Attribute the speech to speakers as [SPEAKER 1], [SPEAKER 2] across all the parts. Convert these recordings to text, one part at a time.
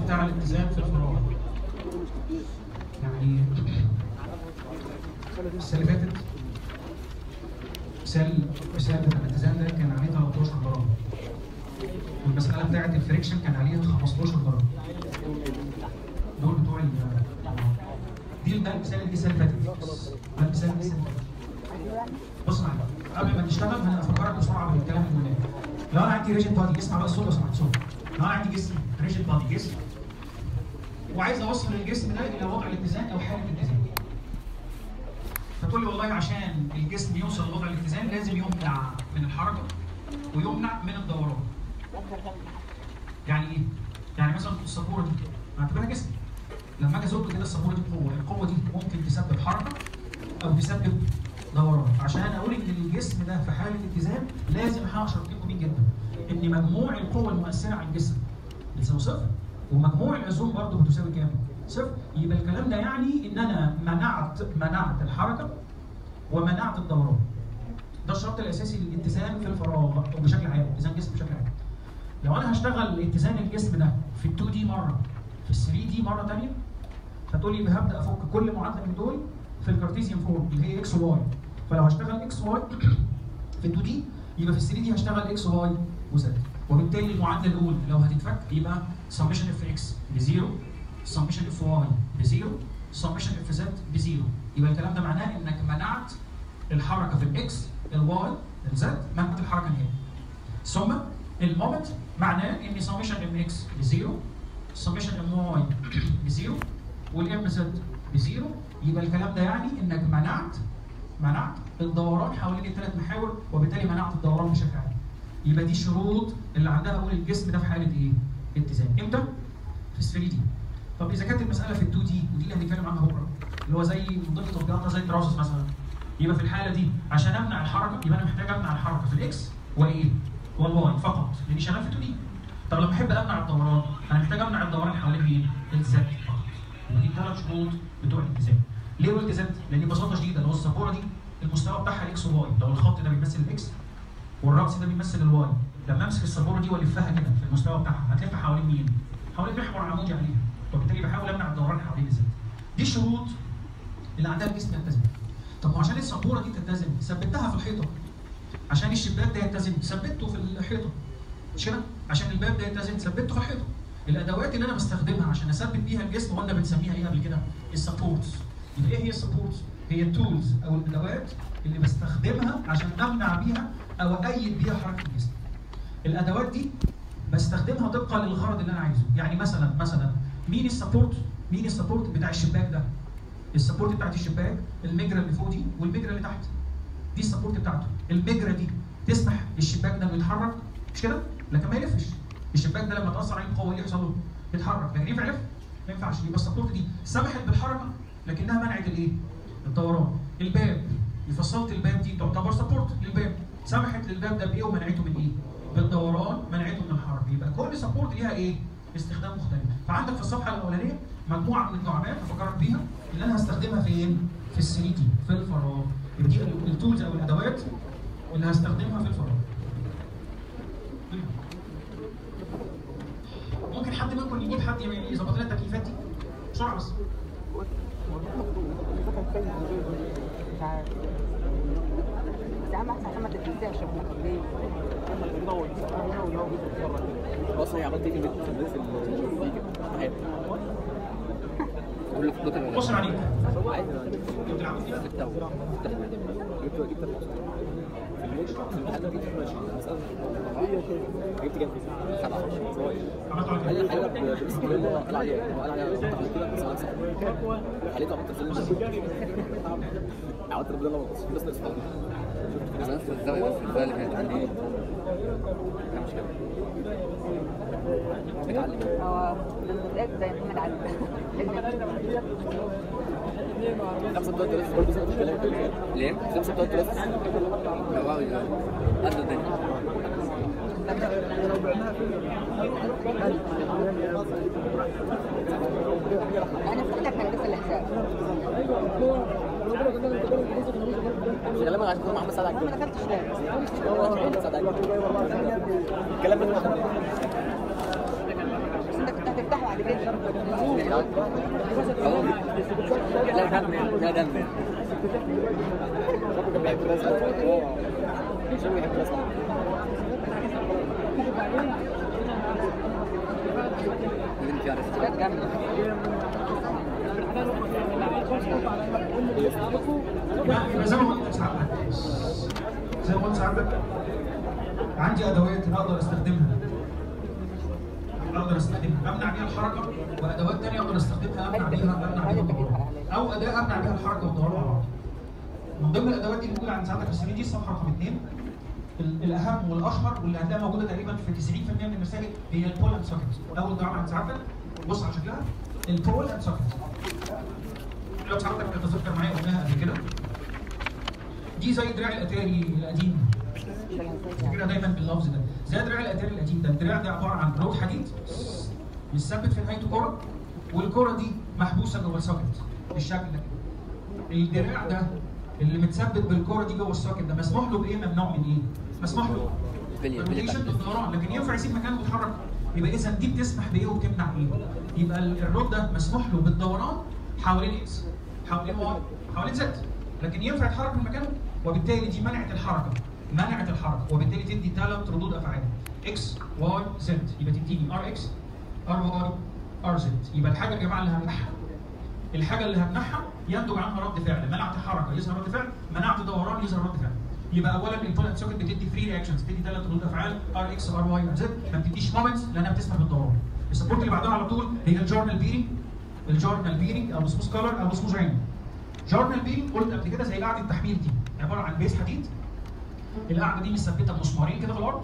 [SPEAKER 1] بتاع الاتزان في الفراغ يعني السنه اللي فاتت مثال مثال بتاع الاتزان ده كان عليه 13 ضرب والمساله بتاعه الفريكشن كان عليها 15 ضرب دول بتوع ال دي ده المثال اللي السنه اللي فاتت ده المثال اللي السنه اللي فاتت بص معايا قبل ما نشتغل هنفكرك بسرعه بالكلام اللي قلناه لو انا عندي ريجيد بادي اسمع بقى الصوت لو سمحت صوت لو انا عندي جسم ريجيد بادي جسم وعايز اوصل الجسم ده الى وضع الاتزان او حاله الاتزان فتقول لي والله عشان الجسم يوصل لوضع الاتزان لازم يمنع من الحركه ويمنع من الدوران يعني ايه؟ يعني مثلا السبوره دي اعتبرها جسم لما اجي ازق كده السبوره دي بقوه القوه دي ممكن تسبب حركه او تسبب دوران عشان اقول ان الجسم ده في حاله اتزان لازم احقق شرطين مهمين جدا ان مجموع القوه المؤثره على الجسم بتساوي صفر ومجموع العزوم برضه بتساوي كام؟ صفر يبقى الكلام ده يعني ان انا منعت منعت الحركه ومنعت الدوران ده الشرط الاساسي للاتزان في الفراغ او بشكل عام اتزان الجسم بشكل عام لو انا هشتغل اتزان الجسم ده في ال 2 دي مره في ال 3 دي مره ثانيه هتقول لي يبقى هبدا افك كل معادله من دول في الكارتيزيان فورم اللي هي اكس وواي فلو هشتغل اكس واي في ال 2 دي يبقى في ال 3 دي هشتغل اكس واي وزد وبالتالي المعادله الاولى لو هتتفك يبقى سمشن اف اكس بزيرو سمشن اف واي بزيرو سمشن اف زد بزيرو يبقى الكلام ده معناه انك منعت الحركه في الاكس الواي الزد منعت الحركه نهائي ثم المومنت معناه ان سمشن ام اكس بزيرو سمشن ام واي بزيرو والام زد بزيرو يبقى الكلام ده يعني انك منعت منعت الدوران حوالين الثلاث محاور وبالتالي منعت الدوران بشكل عام. يبقى دي شروط اللي عندها اقول الجسم ده في حاله ايه؟ اتزان. امتى؟ في ال 3 دي. طب اذا كانت المساله في ال 2 دي ودي اللي هنتكلم عنها بكره اللي هو زي من ضمن تطبيقاتها زي التراصص مثلا. يبقى في الحاله دي عشان امنع الحركه يبقى انا محتاج امنع الحركه في الاكس وايه؟ والواي فقط لاني شغال في 2 دي. طب لما احب امنع الدوران انا محتاج امنع الدوران حوالين مين؟ الزد فقط. يبقى دي الثلاث شروط بتوع الاتزان. ليه قلت زد؟ لان ببساطه شديده لو السبوره دي المستوى بتاعها الاكس وواي لو الخط ده بيمثل الاكس والراس ده بيمثل الواي لما امسك السبوره دي والفها كده في المستوى بتاعها هتلف حوالين مين؟ حوالين محور عمودي عليها وبالتالي بحاول امنع الدوران حوالين الزد. دي الشروط اللي عندها الجسم يتزن. طب عشان السبوره دي تتزن ثبتها في الحيطه عشان الشباك ده يتزن ثبته في الحيطه مش كده؟ عشان الباب ده يتزن ثبته في الحيطه. الادوات اللي انا بستخدمها عشان اثبت بيها الجسم قلنا بنسميها ايه قبل كده؟ السبورتس. يبقى ايه هي السبورتس؟ هي التولز او الادوات اللي بستخدمها عشان امنع بيها او ايد بيها حركه الجسم. الادوات دي بستخدمها طبقا للغرض اللي انا عايزه، يعني مثلا مثلا مين السبورت؟ مين السبورت بتاع الشباك ده؟ السبورت بتاعت الشباك المجرى اللي فوق دي والمجرى اللي تحت. دي السبورت بتاعته، المجرى دي تسمح للشباك ده انه يتحرك مش كده؟ لكن ما يلفش. الشباك ده لما تاثر عليه بقوه اللي يحصل له؟ يتحرك، لكن ينفع يلف؟ ما ينفعش، يبقى السبورت دي سمحت بالحركه لكنها منعت الايه؟ الدوران. الباب فصلت الباب دي تعتبر سبورت للباب سمحت للباب ده بايه ومنعته من ايه؟ بالدوران منعته من الحركه يبقى كل سبورت ليها ايه؟ استخدام مختلف فعندك في الصفحه الاولانيه مجموعه من الدعامات افكرك بيها اللي انا هستخدمها فين؟ في ال 3 دي في الفراغ يبقى دي التولز او الادوات اللي هستخدمها في الفراغ ممكن حد منكم يجيب حد يظبط لنا التكييفات دي بسرعه بس
[SPEAKER 2] مش عارف بس اهم حاجه محمد التنسيق عشان ليه؟
[SPEAKER 3] بص هي عملت ايه في البيت في البيت في الفيديو معايا كل في الدكتور
[SPEAKER 1] بص عليك
[SPEAKER 3] عادي
[SPEAKER 1] انتوا بتلعبوا فيها
[SPEAKER 3] جبتها جبتها جبت جبت في الموش في المحل جبت 22 مسألة جبت جنبي سبعة صغير
[SPEAKER 1] عملتوا على
[SPEAKER 3] قال
[SPEAKER 1] كده
[SPEAKER 3] لي الحقيقة بس هو قال عليها هو قال عليها قلت عليه كده بس انا حليته عملت تنزل عملت ربنا ما بص بس نفس
[SPEAKER 4] انا نفس الزاويه بس الزاويه اللي كانت عندي كان مش كده
[SPEAKER 3] متعلم
[SPEAKER 2] هو لما تلاقيك زي محمد علي
[SPEAKER 3] خمسة بتوع الثلاثة برضه زي المشكلة
[SPEAKER 4] ليه؟
[SPEAKER 3] خمسة بتوع الثلاثة
[SPEAKER 4] هواوي قد الدنيا
[SPEAKER 2] انا فكرتك من لسه الحساب
[SPEAKER 3] مش غالبا عشان كده محمد سعد
[SPEAKER 2] انا ما
[SPEAKER 3] عجبني
[SPEAKER 2] دخلتش ليه
[SPEAKER 3] هو محمد سعد عجبني الكلام ده
[SPEAKER 2] بس انت كنت هتفتحه بعد كده
[SPEAKER 4] لا دم لا دم
[SPEAKER 3] شكله كان بيحب الرسم اه شكله بيحب الرسم
[SPEAKER 4] بنت يا رسول
[SPEAKER 2] حاجات جامده
[SPEAKER 1] يبقى زي ما قلت ساعات زي ما قلت ساعات عندي ادوات اقدر استخدمها اقدر استخدمها امنع بيها الحركه وادوات ثانيه اقدر استخدمها امنع بيها امنع بيها الدوران او اداه امنع بيها الحركه والدوران مع بعض من ضمن الادوات دي اللي موجوده عند ساعتك في السي دي الصفحه رقم اثنين ال- الاهم والاشهر واللي هتلاقيها موجوده تقريبا في 90% من المساجد هي البول اند سوكت اول دعوه عند ساعتك بص على شكلها البول اند سوكت لو ساعتك تتذكر معايا قلناها قبل كده دي زي دراع الاتاري القديم فاكرها دايما باللفظ ده زي دراع الاتاري القديم ده الدراع ده عباره عن رود حديد متثبت في نهايته كره والكره دي محبوسه جوه السوكت بالشكل ده كده. الدراع ده اللي متثبت بالكره دي جوه السوكت ده مسموح له بايه ممنوع من ايه؟ مسموح له
[SPEAKER 4] بلية- بلية
[SPEAKER 1] بالروتيشن
[SPEAKER 4] تحت.
[SPEAKER 1] بالدوران لكن ينفع يسيب مكانه ويتحرك يبقى اذا دي بتسمح بايه وبتمنع ايه؟ يبقى ال- الرود ده مسموح له بالدوران حوالين اكس حوالين واي حوالين زد لكن ينفع يتحرك من مكانه وبالتالي دي منعت الحركه منعت الحركه وبالتالي تدي ثلاث ردود افعال اكس واي زد يبقى تديني ار اكس ار واي ار زد يبقى الحاجه يا جماعه اللي همنعها الحاجه اللي همنعها ينتج عنها رد فعل منعت حركه يظهر رد فعل منعت دوران يظهر رد فعل يبقى اولا البولنت سوكت بتدي فري رياكشنز بتدي ثلاث ردود افعال ار اكس ار واي ار زد ما بتديش مومنتس لانها بتسمح بالدوران السبورت اللي بعدها على طول هي الجورنال بيرنج الجورنال بيرنج او السموث كولر او السموث رينج جورنال بيرنج قلت قبل كده زي قاعده التحميل دي عباره عن بيس حديد القاعده دي مثبته بمسمارين كده في الارض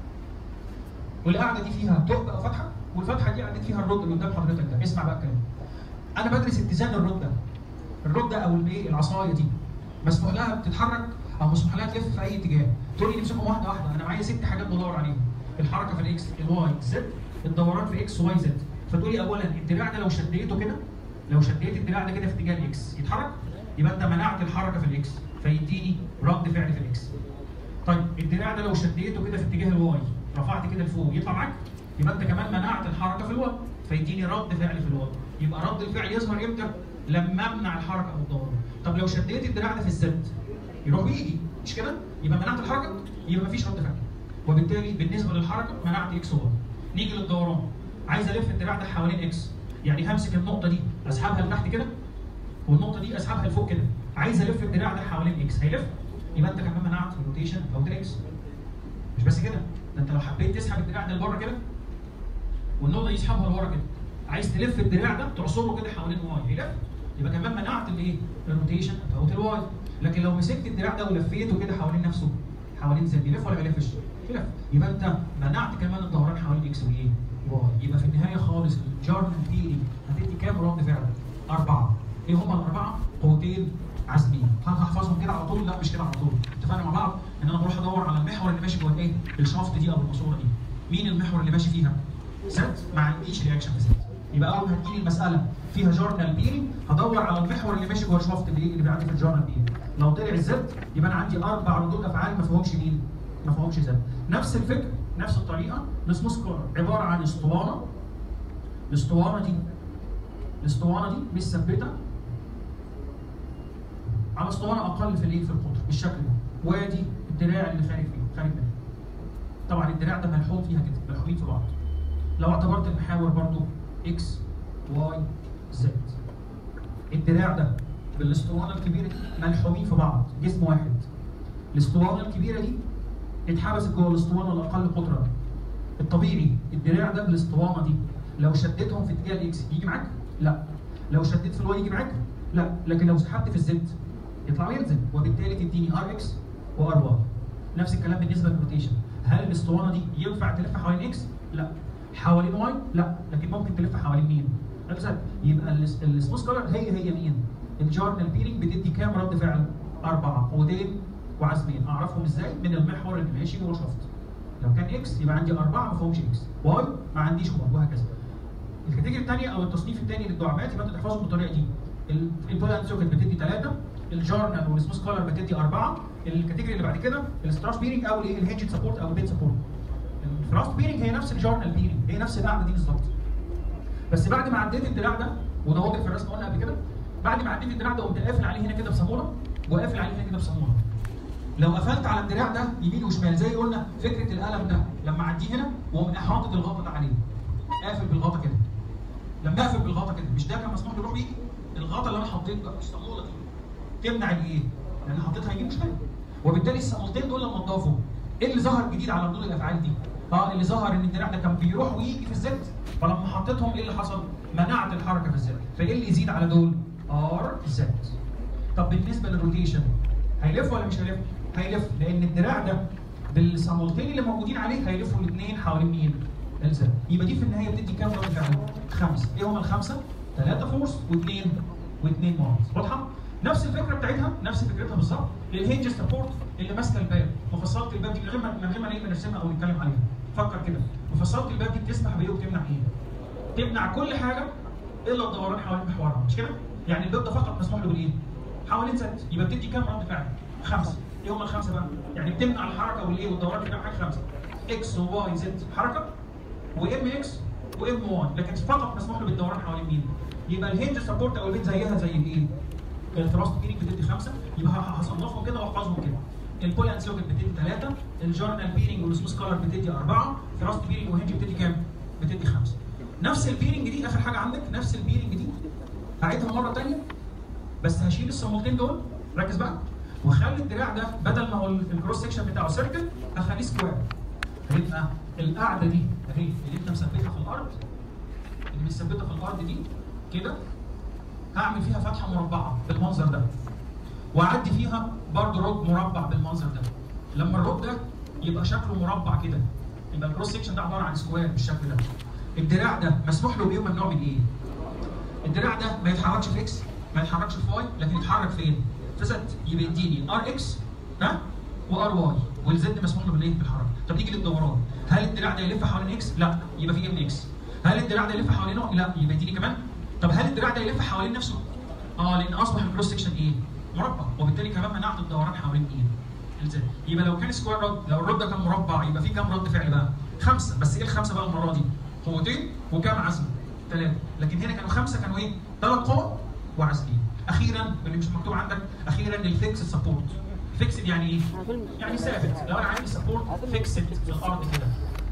[SPEAKER 1] والقاعده دي فيها ثقب او فتحه والفتحه دي عديت فيها الرد اللي قدام حضرتك ده اسمع بقى الكلام انا بدرس اتزان الرد ده الرد ده او الايه العصايه دي مسموح لها بتتحرك او مسموح لها تلف في اي اتجاه تقول لي نمسكهم واحده واحده انا معايا ست حاجات بدور عليهم الحركه في الاكس الواي زد الدوران في اكس واي زد فتقولي اولا الدراع ده لو شديته كده لو شديت الدراع ده كده في اتجاه الاكس يتحرك يبقى انت منعت الحركه في الاكس فيديني رد فعل في الاكس طيب الدراع ده لو شديته كده في اتجاه الواي رفعت كده لفوق يطلع معاك يبقى انت كمان منعت الحركه في الواي فيديني رد فعل في الواي يبقى رد الفعل يظهر امتى؟ لما امنع الحركه او الدوران طب لو شديت الدراع ده في الزد يروح ويجي مش كده؟ يبقى منعت الحركه يبقى مفيش رد فعل وبالتالي بالنسبه للحركه منعت اكس وواي نيجي للدوران عايز الف الدراع ده حوالين اكس يعني همسك النقطه دي اسحبها لتحت كده والنقطه دي اسحبها لفوق كده عايز الف الدراع ده حوالين اكس هيلف يبقى انت كمان منعت الروتيشن او اكس مش بس كده ده انت لو حبيت تسحب الدراع ده لبره كده والنقطه دي يسحبها لورا كده عايز تلف الدراع ده تعصره كده حوالين واي هيلف يبقى كمان منعت الايه الروتيشن او الواي لكن لو مسكت الدراع ده ولفيته كده حوالين نفسه حوالين زد يلف ولا ما يلفش؟ يلف يبقى انت منعت كمان الدوران حوالين اكس وايه؟ واي يبقى في النهايه خالص الجارن ثيري هتدي كام رد فعل؟ اربعه ايه هم الاربعه؟ قوتين عازمين هل هحفظهم كده على طول؟ لا مش كده على طول اتفقنا مع بعض ان انا بروح ادور على المحور اللي ماشي جوه الايه؟ الشافت دي او الماسوره دي مين المحور اللي ماشي فيها؟ زد ما عنديش رياكشن في زد يبقى اول ما هتجيلي المساله فيها جورنال بيرنج هدور على المحور اللي ماشي جوه الشافت اللي اللي بيعدي في الجورنال بيرنج لو طلع الزد يبقى انا عندي اربع ردود افعال ما فيهمش مين؟ ما فيهمش زد نفس الفكر نفس الطريقه السموث كولر عباره عن اسطوانه الاسطوانه دي الاسطوانه دي متثبته على اسطوانه اقل في الايه في القطر بالشكل ده وادي الدراع اللي خارج فيه خارج منه طبعا الدراع ده ملحوم فيها كده ملحومين في بعض لو اعتبرت المحاور برضو اكس واي زد الدراع ده بالاسطوانه الكبيره دي ملحومين في بعض جسم واحد الاسطوانه الكبيره دي اتحبست جوه الاسطوانه الاقل قطرا الطبيعي الدراع ده بالاسطوانه دي لو شدتهم في اتجاه الاكس يجي معاك؟ لا لو شديت في الواي يجي معاك؟ لا لكن لو سحبت في الزد يطلع وينزل وبالتالي تديني ار اكس وار واي نفس الكلام بالنسبه للروتيشن هل الاسطوانه دي ينفع تلف حوالين اكس؟ لا حوالين واي؟ لا لكن ممكن تلف حوالين مين؟ الزد يبقى السموث كولر هي هي مين؟ الجورنال بيرنج بتدي كام رد فعل؟ اربعه قوتين وعزمين اعرفهم ازاي؟ من المحور اللي ماشي جوه شفط لو كان اكس يبقى عندي اربعه ما فيهمش اكس واي ما عنديش واي وهكذا الكاتيجوري الثانيه او التصنيف الثاني للدعامات يبقى انت تحفظهم بالطريقه دي البولان سوكت بتدي ثلاثه الجورنال والسموث كولر بتدي اربعه الكاتيجوري اللي بعد كده الستراش بيرنج او الايه الهينج سبورت او البيت سبورت الفراست بيرنج هي نفس الجورنال بيرنج هي نفس القاعده دي بالظبط بس بعد ما عديت الدراع ده وده واضح في الرسم قلنا قبل كده بعد ما عديت الدراع ده قمت قافل عليه هنا كده بصاموله وقافل عليه هنا كده بصاموله لو قفلت على الدراع ده يمين وشمال زي قلنا فكره القلم ده لما اعديه هنا واقوم حاطط الغطا ده عليه قافل بالغطا كده لما اقفل بالغطا كده مش ده كان مسموح له يروح ويجي الغطا اللي انا حطيته ده الصاموله دي تمنع الايه؟ لان حطيتها يمين وشمال وبالتالي الصامولتين دول لما اتضافوا ايه اللي ظهر جديد على ردود الافعال دي؟ اه اللي ظهر ان الدراع ده كان بيروح ويجي في الزد فلما حطيتهم ايه اللي حصل؟ منعت الحركه في الزد فايه اللي يزيد على دول؟ ار زد طب بالنسبه للروتيشن هيلف ولا مش هيلف؟ هيلف لان الدراع ده بالصامولتين اللي موجودين عليه هيلفوا الاثنين حوالين مين؟ الزد يبقى دي في النهايه بتدي كام رد فعل؟ خمسه ايه هم الخمسه؟ ثلاثه فورس واثنين واثنين مارس واضحه؟ نفس الفكره بتاعتها نفس فكرتها بالظبط الهينج سبورت اللي ماسكه الباب مفصله الباب دي من غير ما من غير ما نيجي نرسمها او نتكلم عليها فكر كده مفصله الباب دي بتسمح بايه وبتمنع ايه؟ تمنع كل حاجه الا الدوران حوالين محورها مش كده؟ يعني الباب ده فقط مسموح له بالايه؟ حوالين زد يبقى بتدي كام رد فعل؟ خمسه ايه هم الخمسه بقى؟ يعني بتمنع الحركه والايه والدوران في كام حاجه خمسه اكس وواي زد حركه وام اكس وام 1 لكن فقط مسموح له بالدوران حوالين مين؟ يبقى الهينج سبورت او البيت زيها زي الايه؟ الثراست بيرنج بتدي خمسه يبقى هصنفهم كده واحفظهم كده البول اند سلوكت بتدي ثلاثه الجورنال بيرنج والسموث كولر بتدي اربعه ثراست بيرنج وهنج بتدي كام؟ بتدي خمسه نفس البيرنج دي اخر حاجه عندك نفس البيرنج دي هعيدها مره ثانيه بس هشيل الصامولتين دول ركز بقى واخلي الدراع ده بدل ما هو الكروس سكشن بتاعه سيركل اخليه سكوير هيبقى القاعده دي اهي اللي انت مثبتها في الارض اللي مثبتها في الارض دي كده هعمل فيها فتحه مربعه بالمنظر ده واعدي فيها برضه رد مربع بالمنظر ده لما الرد ده يبقى شكله مربع كده يبقى الكروس سكشن ده عباره عن سكوير بالشكل ده الدراع ده مسموح له بايه وممنوع من ايه؟ الدراع ده ما يتحركش في اكس ما يتحركش في واي لكن يتحرك فين؟ في زد يبقى يديني ار اكس ها وار واي والزد مسموح له بالايه؟ بالحركه طب نيجي للدوران هل الدراع ده يلف حوالين اكس؟ لا يبقى في ام اكس هل الدراع ده يلف حوالين واي؟ لا يبقى يديني كمان طب هل الدراع ده يلف حوالين نفسه؟ اه لان اصبح الكروس سكشن ايه؟ مربع وبالتالي كمان منعت الدوران حوالين ايه؟ الزد يبقى لو كان سكوير رد لو الرد ده كان مربع يبقى في كام رد فعل بقى؟ خمسه بس ايه الخمسه بقى المره دي؟ قوتين وكام عزم؟ ثلاثه لكن هنا كانوا خمسه كانوا ايه؟ ثلاث قوى وعزمين اخيرا اللي مش مكتوب عندك اخيرا الفيكس سبورت فيكسد يعني ايه؟ يعني ثابت لو انا عندي سبورت فيكسد في الارض كده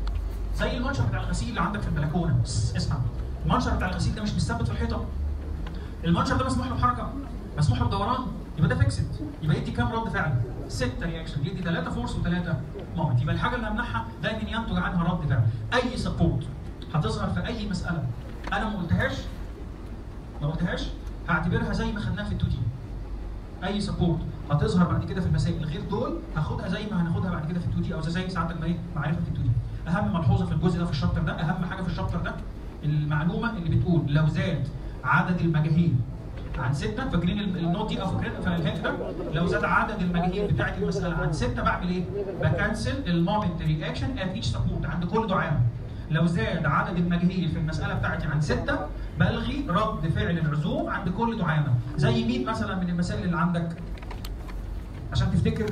[SPEAKER 1] زي المنشر بتاع الغسيل اللي عندك في البلكونه بس اسمع المنشر بتاع الغسيل ده مش مثبت في الحيطه المنشر ده مسموح له بحركه مسموح له بدوران يبقى ده فيكسد يبقى يدي كام رد فعل؟ ستة رياكشن يدي ثلاثة فورس وثلاثة مومنت يبقى الحاجة اللي همنعها دايما ينتج عنها رد فعل أي سبورت هتظهر في أي مسألة أنا ما قلتهاش ما قلتهاش هعتبرها زي ما خدناها في التوتي اي سبورت هتظهر بعد كده في المسائل غير دول هاخدها زي ما هناخدها بعد كده في التوتي او زي ساعتك ما ايه معرفه في التوتي اهم ملحوظه في الجزء ده في الشابتر ده اهم حاجه في الشابتر ده المعلومه اللي بتقول لو زاد عدد المجاهيل عن ستة فاكرين ال- النوت دي او فاكرين في الهيد ده لو زاد عدد المجاهيل بتاعت المسألة عن ستة بعمل ايه؟ بكنسل المومنت رياكشن ات ايتش سبورت عند كل دعامة لو زاد عدد المجاهيل في المسألة بتاعتي عن ستة بلغي رد فعل العزوم عند كل دعامة زي مين مثلا من المسائل اللي عندك عشان تفتكر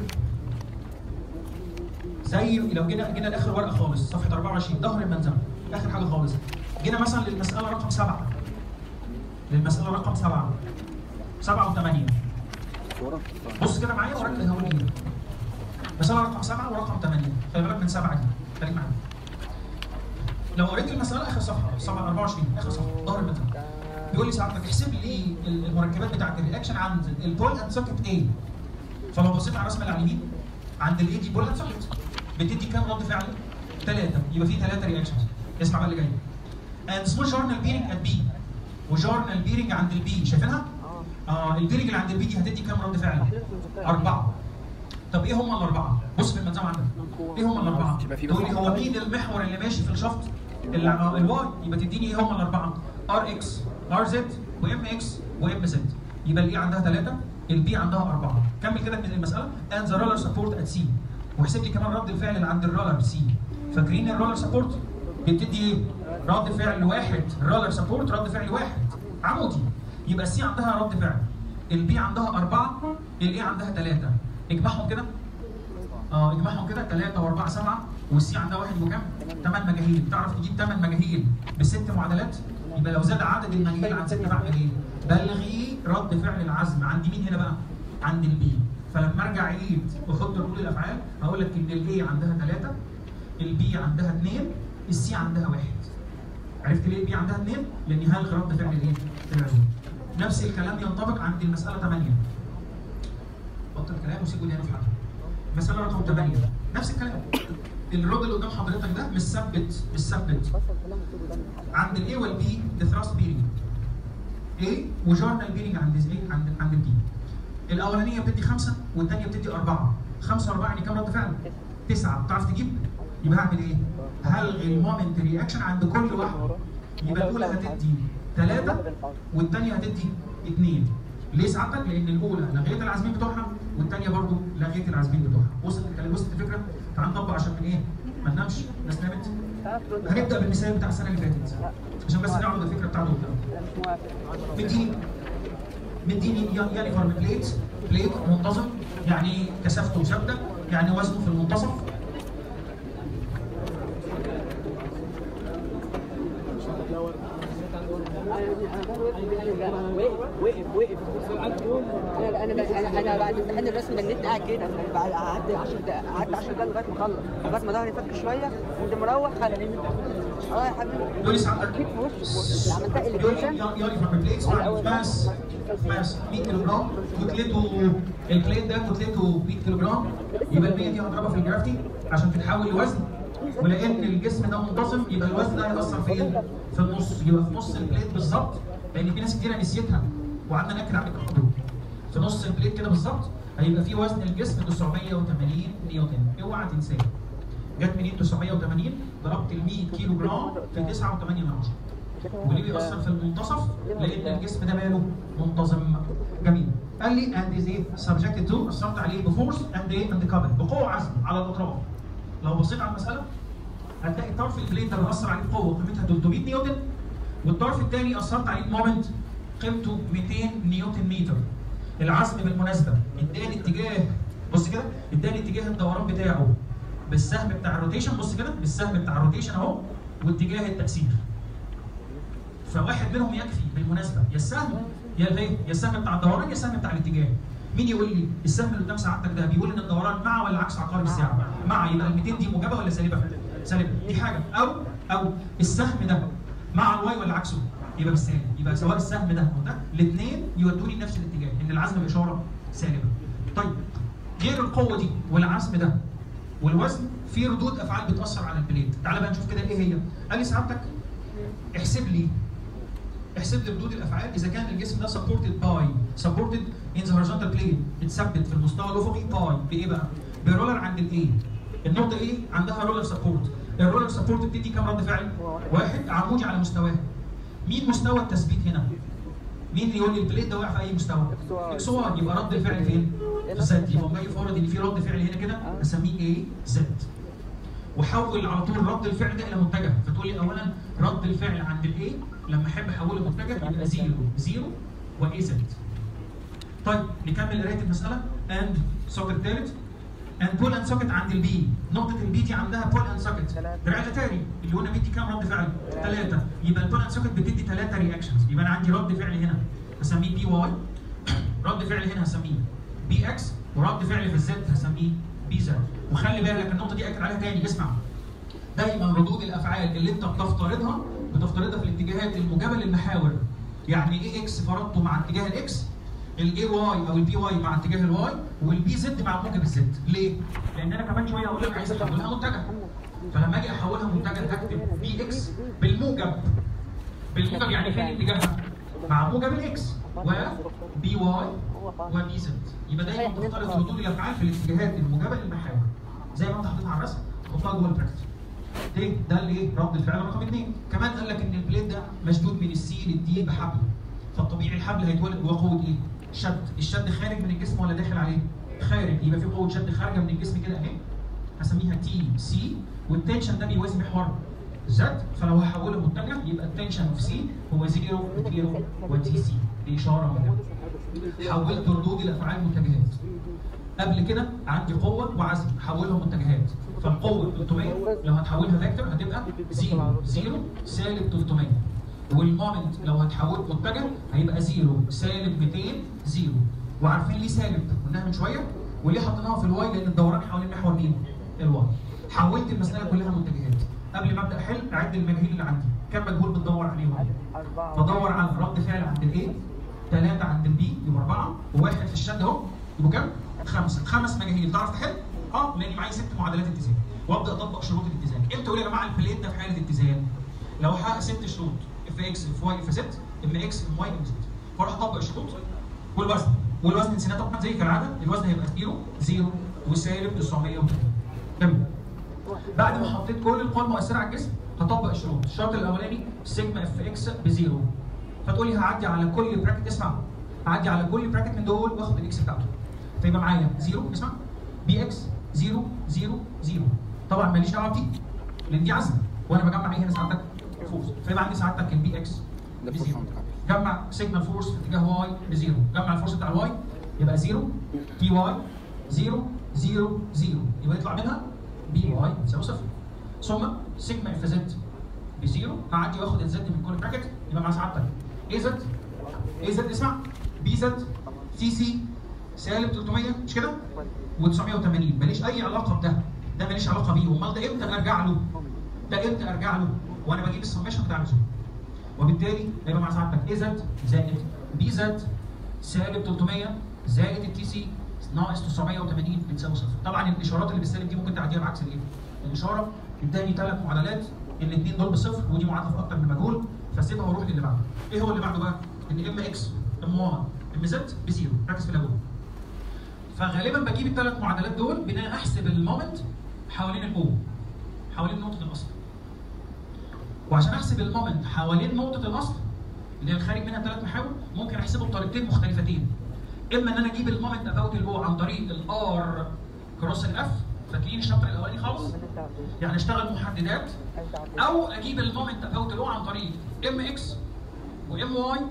[SPEAKER 1] زي لو جينا جينا لاخر ورقه خالص صفحه 24 ظهر المنزل اخر حاجه خالص جينا مثلا للمساله رقم سبعه للمساله رقم سبعه سبعه وثمانيه
[SPEAKER 3] ورا
[SPEAKER 1] بص كده معايا وركز هقول ايه مساله رقم سبعه ورقم ثمانيه خلي بالك من سبعه دي خليك معايا لو قريت المساله اخر صفحه صفحه 24 اخر صفحه ظهر المنزل بيقول لي ساعتك احسب لي المركبات بتاعت الرياكشن عند البول اند سوكت A فلو بصيت على الرسمه اللي على اليمين عند الاي دي بول اند سوكت بتدي كام رد فعل؟ ثلاثه يبقى في ثلاثه رياكشنز اسمع بقى اللي جاي and small journal bearing at B وجورنال بيرنج عند البي شايفينها؟ اه البيرنج اللي عند البي دي هتدي كام رد فعل؟ أربعة طب ايه هم الأربعة؟ بص في المنظمة عندك ايه هم الأربعة؟
[SPEAKER 4] يبقى في
[SPEAKER 1] تقول لي
[SPEAKER 4] بس-
[SPEAKER 1] هو مين المحور اللي ماشي في الشفط؟ اللي آه، الواي يبقى تديني ايه هم الأربعة؟ ار اكس ار زد وام اكس وام زد يبقى الاي عندها ثلاثة البي عندها أربعة كمل كده من المسألة and the roller support at C واحسب لي كمان رد الفعل اللي عند الرولر سي فاكرين الرولر سبورت بتدي ايه؟ رد فعل واحد الرولر سبورت رد فعل واحد عمودي يبقى السي عندها رد فعل البي عندها أربعة الاي عندها ثلاثة اجمعهم كده اه اجمعهم كده 3 و4 7 والسي عندها واحد وكام؟ 8 مجاهيل تعرف تجيب 8 مجاهيل بست معادلات يبقى لو زاد عدد المجاهيل عن ستة بعمل ايه؟ بلغي رد فعل العزم عند مين هنا بقى؟ عند البي فلما ارجع اعيد واحط ردود الافعال هقول لك ان الاي عندها ثلاثه البي عندها اثنين السي عندها واحد عرفت ليه البي عندها اثنين؟ لاني هلغي رد فعل الايه؟ العزم نفس الكلام ينطبق عند المساله 8 بطل كلام وسيبه لي انا في حاجه مساله رقم 8 نفس الكلام الرد اللي قدام حضرتك ده مش ثبت مش ثبت عند الاي والبي الثراست بيرنج ايه وجورنال بيرنج عند ايه عند عند البي الاولانيه بتدي خمسه والثانيه بتدي اربعه خمسه واربعه يعني كام رد فعل؟ تسعه بتعرف تجيب؟ يبقى هعمل ايه؟ هلغي المومنت رياكشن عند كل واحده يبقى الاولى هتدي ثلاثه والثانيه هتدي اثنين ليه سعادتك؟ لان الاولى لغيت العازمين بتوعها والثانيه برضو لغيت العازمين بتوعها وصلت الكلام وصلت الفكره؟ تعال نطبق عشان من ايه؟ ما ننامش الناس نامت هنبدا بالمثال بتاع السنه اللي فاتت عشان بس نعرض الفكره بتاعته قدام
[SPEAKER 2] لا مش موافق
[SPEAKER 1] مديني مديني يونيفورم بليت بليت منتظم يعني كثافته ثابته يعني وزنه في المنتصف
[SPEAKER 2] وقف وقف انا انا انا انا بعد امتحان الرسم جنيت قاعد كده بعد قعدت 10 دقايق قعدت 10 دقايق لغايه ما اخلص لغايه ما ظهري فك شويه كنت مروح خلق اه يا حبيبي
[SPEAKER 1] دول سعادتك
[SPEAKER 2] اكيد في وش عملتها اليفيشن
[SPEAKER 1] يونيفورم بليت ماس ماس 100 كيلو جرام كتلته البليت ده كتلته 100 كيلو جرام يبقى ال 100 دي هضربها في الجرافتي عشان تتحول لوزن ولان الجسم ده منتظم يبقى الوزن ده هيأثر فين؟ في النص يبقى في نص البليت بالظبط لان في ناس كتيره نسيتها وقعدنا ناكد على الكمبيوتر في نص البليت كده بالظبط هيبقى في وزن الجسم 980 نيوتن اوعى تنساه جت منين 980 ضربت ال 100 كيلو جرام في 9.8 من عشرة وليه بيأثر في المنتصف؟ لأن الجسم ده ماله منتظم جميل. قال لي and is ايه subjected to أثرت عليه بفورس and ايه and couple بقوة عزم على الأطراف. لو بصيت على المسألة هتلاقي طرف البليت ده اللي أثر عليه بقوة قيمتها 300 نيوتن والطرف الثاني أثرت عليه بمومنت قيمته 200 نيوتن متر. العزم بالمناسبة اداني اتجاه بص كده اداني اتجاه الدوران بتاعه بالسهم بتاع الروتيشن بص كده بالسهم بتاع الروتيشن اهو واتجاه التأثير. فواحد منهم يكفي بالمناسبه يا السهم يا الايه يا السهم بتاع الدوران يا السهم بتاع الاتجاه مين يقول لي السهم اللي قدام سعادتك ده بيقول ان الدوران مع ولا عكس عقارب الساعه مع يبقى ال 200 دي موجبه ولا سالبه سالبه دي حاجه او او السهم ده مع الواي ولا عكسه يبقى بالسالب يبقى سواء السهم ده او ده الاثنين يودوني نفس الاتجاه ان العزم باشاره سالبه طيب غير القوه دي والعزم ده والوزن في ردود افعال بتاثر على البليد تعال بقى نشوف كده ايه هي قال لي سعادتك احسب لي احسب لي ردود الافعال اذا كان الجسم ده سبورتد باي سبورتد ان ذا هوريزونتال بلين متثبت في المستوى الافقي باي بايه بقى؟ برولر عند الاي النقطه ايه عندها رولر سبورت الرولر سبورت بتدي كام رد فعل؟ واحد عمودي على مستواه مين مستوى التثبيت هنا؟ مين اللي يقول لي البليت ده واقع في اي مستوى؟ اكس واي يبقى رد الفعل فين؟ زد يبقى جاي فرض ان في رد فعل هنا كده اسميه ايه؟ زد وحول على طول رد الفعل ده الى متجه فتقول لي اولا رد الفعل عند الاي لما احب احوله متجه يبقى زيرو زيرو واي زد طيب نكمل قرايه المساله اند سوكت الثالث اند بول اند سوكت عند البي نقطه البي دي عندها بول اند سوكت دراع الاتاري اللي قلنا بيدي كام رد فعل؟ ثلاثه يبقى البول اند سوكت بتدي ثلاثه رياكشنز يبقى انا عندي رد فعل هنا هسميه بي واي رد فعل هنا هسميه بي اكس ورد فعل في الزد هسميه بي زد وخلي بالك النقطه دي اكد عليها تاني اسمع دايما ردود الافعال اللي انت بتفترضها بتفترضها في الاتجاهات الموجبه للمحاور يعني ايه اكس فرضته مع اتجاه الاكس الاي واي او البي واي مع اتجاه الواي والبي زد مع موجب الزد ليه؟ لان انا كمان شويه هقول لك عايز احولها منتجه فلما اجي احولها منتجه هكتب بي اكس بالموجب بالموجب يعني فين اتجاهها؟ مع موجب الاكس وبي واي وبي زد يبقى دايما تفترض ردود الافعال في الاتجاهات الموجبه للمحاور زي ما انت حاططها على الرسم حطها جوه البراكتس ده ده اللي ايه رد الفعل رقم اثنين كمان قال لك ان البليد ده مشدود من السي للدي بحبل فالطبيعي الحبل هيتولد جوه قوه ايه؟ شد الشد خارج من الجسم ولا داخل عليه؟ خارج يبقى في قوه شد خارجه من الجسم كده اهي هسميها تي سي والتنشن ده بيوازي محور زد فلو هحوله متجه يبقى التنشن اوف سي هو زيرو وزيرو وتي سي دي اشاره مهمه حولت ردود الافعال متجهات قبل كده عندي قوه وعزم حولهم متجهات فالقوه 300 لو هتحولها فيكتور هتبقى 0 0 سالب 300 والمومنت لو هتحول متجه هيبقى زيرو سالب 200 زيرو وعارفين ليه سالب قلناها من شويه وليه حطيناها في الواي لان الدوران حوالين محور مين؟ الواي حولت المساله كلها متجهات قبل ما ابدا احل اعد المجاهيل اللي عندي كم مجهول بتدور عليهم
[SPEAKER 2] أربعة
[SPEAKER 1] بدور على رد فعل عند الايه ثلاثة عند البي يبقى أربعة وواحد في الشد أهو يبقوا كام؟ خمسة خمس مجاهيل تعرف تحل؟ اه لأن معايا ست معادلات اتزان وأبدأ أطبق شروط الاتزان امتى أقول يا جماعة البلين ده في حالة اتزان؟ لو حقق ست شروط اف اكس اف واي اف زد ام اكس ام واي ام زد فاروح أطبق الشروط والوزن والوزن نسيناه طبعا زي كالعادة الوزن هيبقى زيرو زيرو وسالب 980 تمام بعد ما حطيت كل القوى المؤثره على الجسم هطبق الشروط الشرط الاولاني سيجما اف اكس بزيرو فتقول لي هعدي على كل براكت اسمع هعدي على كل براكت من دول واخد الاكس بتاعته فيبقى معايا زيرو اسمع بي اكس زيرو زيرو زيرو طبعا ماليش دعوه بدي لان دي عزم وانا بجمع ايه هنا سعادتك فورس فيبقى عندي سعادتك البي اكس
[SPEAKER 4] ده
[SPEAKER 1] بزيرو
[SPEAKER 4] فورس عندك.
[SPEAKER 1] جمع سيجما الفورس في اتجاه واي بزيرو جمع الفورس بتاع الواي يبقى زيرو تي واي زيرو زيرو زيرو يبقى يطلع منها بي واي يساوي صفر ثم سيجما اف زد بزيرو هعدي واخد الزد من كل براكت يبقى مع سعادتك اي زد اي زد اسمع بي زد سي سي سالب 300 مش كده؟ و980 ماليش اي علاقه بده ده ماليش علاقه بيه امال ده امتى ارجع له؟ ده امتى ارجع له؟ وانا بجيب السمشن بتاع اللزوم وبالتالي هيبقى مع سعادتك اي زد زائد بي زد سالب 300 زائد التي سي ناقص 980 بتساوي صفر طبعا الاشارات اللي بالسالب دي ممكن تعديها بعكس الايه؟ الاشاره اداني ثلاث معادلات الاثنين دول بصفر ودي معادله في اكتر من مجهول فسيبها واروح للي بعده ايه هو اللي بعده بقى؟ ان ام اكس ام 1 ام زد بزيرو ركز في الاول فغالبا بجيب الثلاث معادلات دول بناء احسب المومنت حوالين الاو حوالين نقطه الاصل وعشان احسب المومنت حوالين نقطه الاصل اللي هي الخارج منها ثلاث محاور ممكن احسبه بطريقتين مختلفتين اما ان انا اجيب المومنت اباوت الاو عن طريق الار كروس الاف فاكرين الشابتر الاولاني خالص يعني اشتغل محددات او اجيب المومنت اباوت الاو عن طريق ام اكس وام واي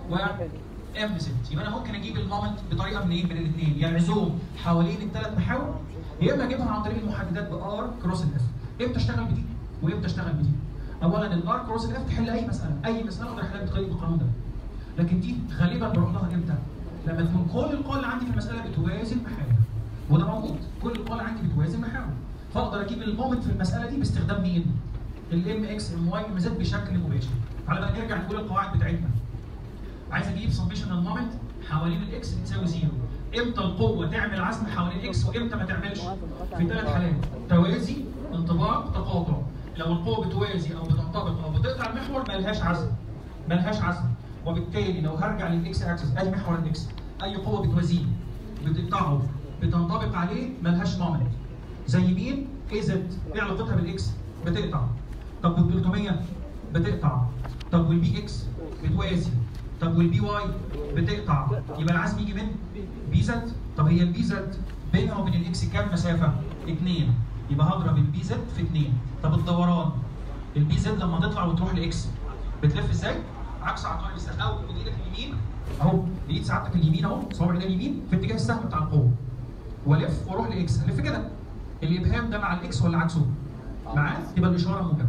[SPEAKER 1] وام زد يبقى انا ممكن اجيب المومنت بطريقه من ايه من الاثنين يا عزوم حوالين الثلاث محاور يا اما اجيبها عن طريق المحددات بار كروس الاف امتى اشتغل بدي وامتى اشتغل بدي اولا الار كروس الاف تحل اي مساله اي مساله اقدر احلها بطريقه القانون ده لكن دي غالبا بروح لها امتى لما تكون كل القوى اللي عندي في المساله بتوازي المحاور وده موجود كل القوى اللي عندي بتوازي المحاور فاقدر اجيب المومنت في المساله دي باستخدام مين الام اكس ام واي ام زد بشكل مباشر تعالى بقى نرجع نقول القواعد بتاعتنا عايز اجيب سميشن المومنت حوالين الاكس بتساوي زيرو امتى القوه تعمل عزم حوالين الاكس وامتى ما تعملش في ثلاث حالات توازي انطباق تقاطع لو القوه بتوازي او بتنطبق او بتقطع المحور ملهاش عزم ملهاش عزم وبالتالي لو هرجع للاكس اكسس ادي محور الاكس اي قوه بتوازيه بتقطعه بتنطبق عليه ملهاش مومنت زي مين اي زد ايه علاقتها بالاكس بتقطع طب وال 300 بتقطع طب والبي اكس بتوازي طب والبي واي بتقطع يبقى العزم يجي من بي زد طب هي البي زد بينها وبين الاكس كام مسافه؟ 2 يبقى هضرب البي زد في 2 طب الدوران البي زد لما تطلع وتروح لاكس بتلف ازاي؟ عكس عقارب السهم او بايدك اليمين اهو بايد سعادتك اليمين اهو صوابع ايدك اليمين في اتجاه السهم بتاع القوه والف واروح لاكس الف كده الابهام ده مع الاكس ولا عكسه؟ معاه يبقى الاشاره موجبه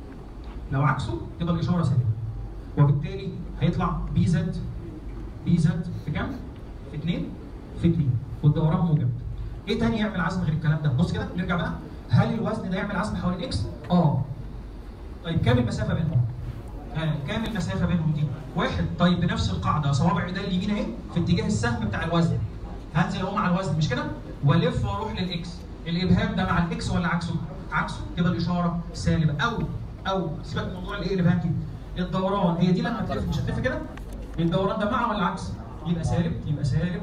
[SPEAKER 1] لو عكسه تبقى الاشاره سالبه وبالتالي هيطلع بي زد بي زد في كام؟ في 2 في 2 والدوران موجب. ايه تاني يعمل عزم غير الكلام ده؟ بص كده نرجع بقى هل الوزن ده يعمل عزم حوالين اكس؟ اه. طيب كام المسافه بينهم؟ آه كام المسافه بينهم دي؟ واحد طيب بنفس القاعده صوابع ايدي اليمين اهي في اتجاه السهم بتاع الوزن. هنزل اهو مع الوزن مش كده؟ والف واروح للاكس. الابهام ده مع الاكس ولا عكسه؟ عكسه تبقى الاشاره سالبه او او سيبك من موضوع الايه الابهام دي. الدوران هي دي لما تلف مش هتلف كده؟ الدوران ده مع ولا عكس؟ يبقى سالب يبقى سالب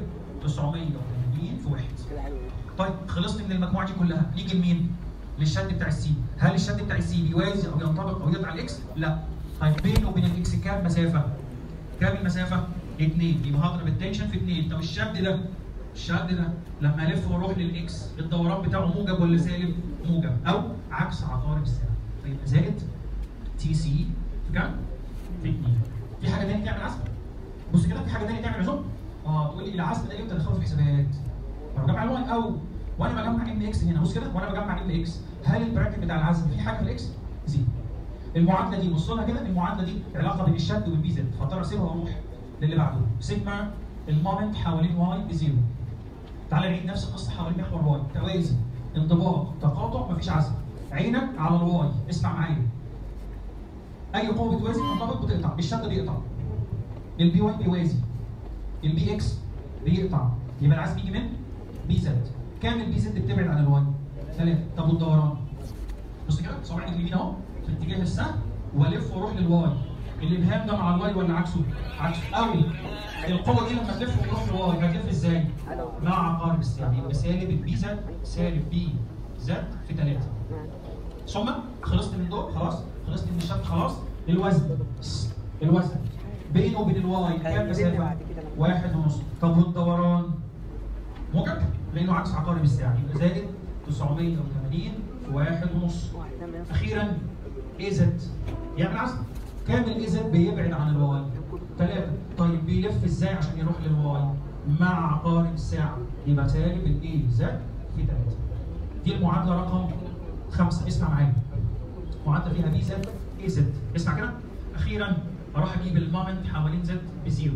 [SPEAKER 1] 980 في واحد. طيب خلصنا من المجموعه دي كلها نيجي لمين؟ للشد بتاع السي، هل الشد بتاع السي بيوازي او ينطبق او يقطع الاكس؟ لا. طيب بينه وبين الاكس كام مسافه؟ كام المسافه؟ 2 يبقى هضرب التنشن في 2 طب الشد ده الشد ده لما الف واروح للاكس الدوران بتاعه موجب ولا سالب؟ موجب او عكس عقارب الساعه فيبقى زائد تي سي في كام؟ في 2 في حاجه ثانيه تعمل عزم؟ بص كده في حاجه ثانيه تعمل عزوم؟ اه تقول لي العزم ده امتى ندخله في حسابات؟ وانا بجمع الواي او وانا بجمع ام اكس هنا بص كده وانا بجمع ام اكس هل البراكت بتاع العزم فيه حاجه في الاكس؟ زيرو المعادله دي بص لها كده المعادله دي علاقه بين الشد والبي زد فاضطر اسيبها واروح للي بعده سيجما المومنت حوالين واي بزيرو تعالى نعيد نفس القصه حوالين محور واي توازي انضباط تقاطع مفيش عزم عينك على الواي اسمع معايا اي قوه بتوازي تنضبط بتقطع الشد بيقطع البي واي بيوازي البي اكس بيقطع يبقى العزم يجي من بي زد كام البي زد بتبعد عن الواي؟ ثلاثة طب والدوران؟ بص كده صابعي اليمين اهو في اتجاه السهم والف واروح للواي الابهام ده مع الواي ولا عكسه؟ عكسه قوي القوه دي لما تلف وتروح للواي هتلف ازاي؟ مع عقارب الساعه يبقى سالب البي زد سالب بي زد في 3 ثم خلصت من دول خلاص خلصت من الشد خلاص الوزن الوزن بينه وبين الواي كام مسافه؟ واحد ونص طب والدوران؟ موجب لانه عكس عقارب الساعه يبقى زائد 980 في واحد ونص اخيرا اي زد يعمل عزم كام الاي زد بيبعد عن الواي؟ ثلاثة طيب بيلف ازاي عشان يروح للواي؟ مع عقارب الساعة يبقى سالب الاي زد في ثلاثة دي المعادلة رقم خمسة اسمع معايا معادلة فيها بي زد اي زد اسمع كده أخيرا أروح أجيب المومنت حوالين زد بزيرو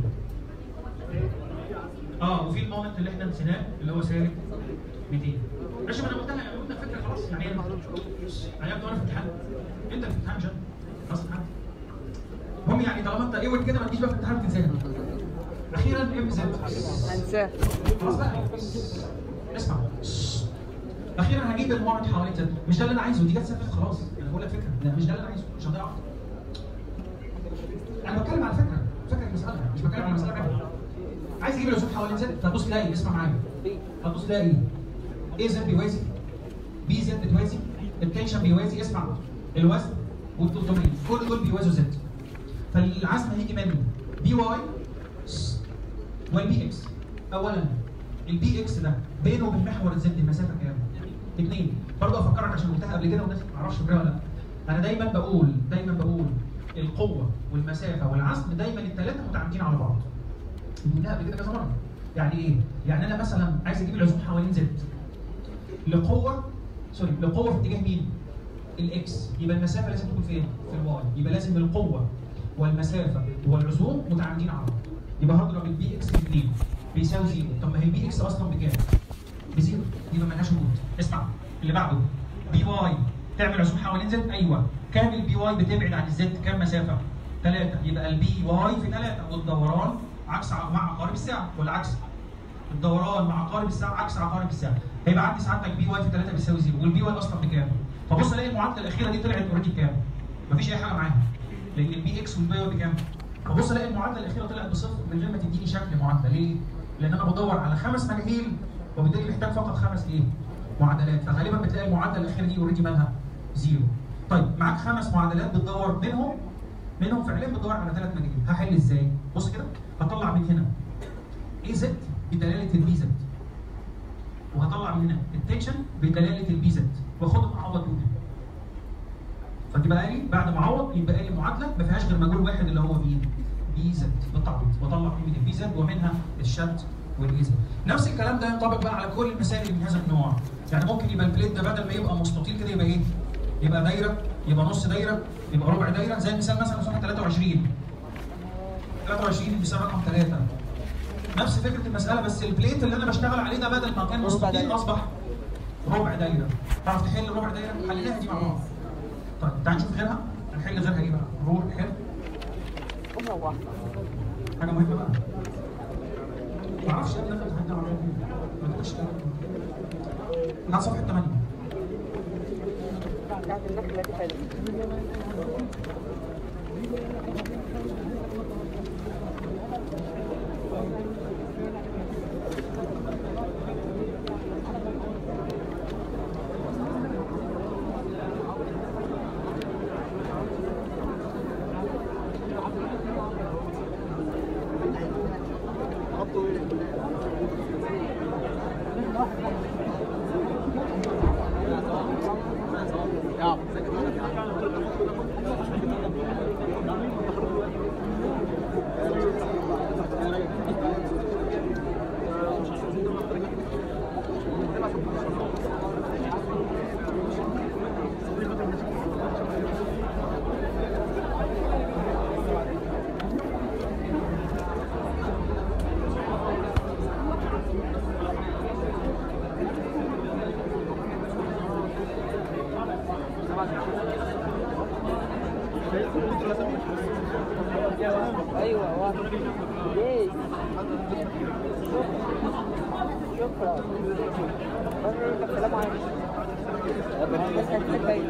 [SPEAKER 1] اه وفي المومنت اللي احنا نسيناه اللي هو سالب 200 ماشي ما انا قلتها انا قلنا الفكره خلاص يعني ايه انا يبدو انا في امتحان انت في امتحان جد خلاص امتحان المهم يعني طالما انت ايه كده ما تجيش بقى في الامتحان تنساها اخيرا ام زد
[SPEAKER 2] هنساه
[SPEAKER 1] خلاص بقى اسمع اخيرا هجيب المومنت حوالين زد مش ده اللي انا عايزه دي جت سفه خلاص انا بقول لك فكره لا مش ده اللي انا عايزه مش هضيع وقت انا بتكلم على فكره فكره المساله مش بتكلم على مساله بعيدة. عايز اجيب الرسوم حوالين زد هتبص تلاقي اسمع معايا هتبص تلاقي ايه زد بيوازي بي زد بتوازي التنشن بيوازي اسمع الوزن والتلتمين كل دول بيوازوا زد فالعزم هيجي منه بي واي والبي اكس اولا البي اكس ده بينه وبين محور الزد المسافه كام؟ اثنين برضه افكرك عشان قلتها قبل كده والناس ما اعرفش فاكرها ولا لا انا دايما بقول دايما بقول القوه والمسافه والعزم دايما الثلاثه متعامدين على بعض قلناها قبل كده كذا مره يعني ايه؟ يعني انا مثلا عايز اجيب العزوم حوالين زد لقوه سوري لقوه في اتجاه مين؟ الاكس يبقى المسافه لازم تكون فين؟ في الواي يبقى لازم القوه والمسافه والعزوم متعامدين على بعض يبقى هضرب البي اكس في 2 بيساوي زيرو طب ما هي البي اكس اصلا بكام؟ بزيرو يبقى ملهاش وجود اسمع اللي بعده بي واي تعمل عزوم حوالين زد ايوه كام البي واي بتبعد عن الزد كام مسافه؟ 3 يبقى البي واي في 3 والدوران عكس ع- مع عقارب الساعه والعكس الدوران مع عقارب الساعه عكس عقارب الساعه هيبقى عندي سعادتك بي واي في 3 بيساوي زيرو والبي واي اصلا بكام؟ فبص الاقي المعادله الاخيره دي طلعت اوريدي بكام؟ مفيش اي حاجه معاها لان البي اكس والبي واي بكام؟ فبص الاقي المعادله الاخيره طلعت بصفر من غير ما تديني شكل معادله ليه؟ لان انا بدور على خمس مجاهيل وبالتالي محتاج فقط خمس ايه؟ معادلات فغالبا بتلاقي المعادله الاخيره دي اوريدي مالها زيرو طيب معاك خمس معادلات بتدور منهم منهم فعليا بتدور على ثلاث مجاهيل هحل ازاي؟ بص كده هطلع من هنا اي زد بدلاله البي زد وهطلع من هنا التنشن بدلاله البي زد واخدهم اعوض بيهم فتبقى لي بعد ما اعوض يبقى لي معادله ما فيهاش غير مجهول واحد اللي هو مين؟ بي زد بالتعويض واطلع قيمه البي زد ومنها الشد والاي زد. نفس الكلام ده ينطبق بقى على كل المسائل من هذا النوع. يعني ممكن يبقى البليت ده بدل ما يبقى مستطيل كده يبقى ايه؟ يبقى دايره يبقى نص دايره يبقى ربع دايره زي المثال مثلا صفحه 23 23 بيساوي رقم 3 نفس فكره المساله بس البليت اللي انا بشتغل عليه ده بدل ما كان
[SPEAKER 2] ربع
[SPEAKER 1] مستطيل
[SPEAKER 2] دايرة.
[SPEAKER 1] اصبح ربع دايره تعرف تحل ربع دايره حليناها دي مع بعض طيب تعال نشوف غيرها هنحل غيرها ايه بقى روح حل
[SPEAKER 2] أمة واحدة
[SPEAKER 1] حاجه مهمه بقى ما اعرفش ايه اللي انا بتحدى على ما تقولش كده على صفحه 8
[SPEAKER 2] بتاعت النخلة دي حلوة
[SPEAKER 3] Ja.
[SPEAKER 2] ايوه واحد ليه شكرا شكرا السلام عليكم بس هتلاقي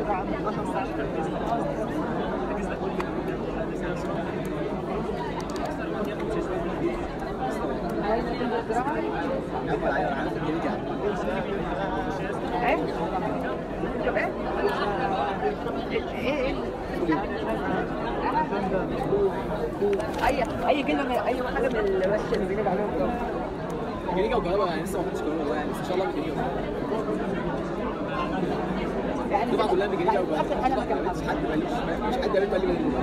[SPEAKER 3] اول عيل عارف الجليد يعني
[SPEAKER 2] اي اي كلمه من اي حاجه من اللي بس اللي بنقول عليهم ده
[SPEAKER 3] جليجا وكهرباء يعني لسه ما كنتش كهرباء والله يعني بس ان شاء الله بجليجا
[SPEAKER 2] يعني
[SPEAKER 3] طبعا كلها بجليجا
[SPEAKER 2] اكتر حاجه
[SPEAKER 3] وكهرباء
[SPEAKER 2] بكلمها
[SPEAKER 3] مفيش حد ماليش مفيش حد قال لي جليجا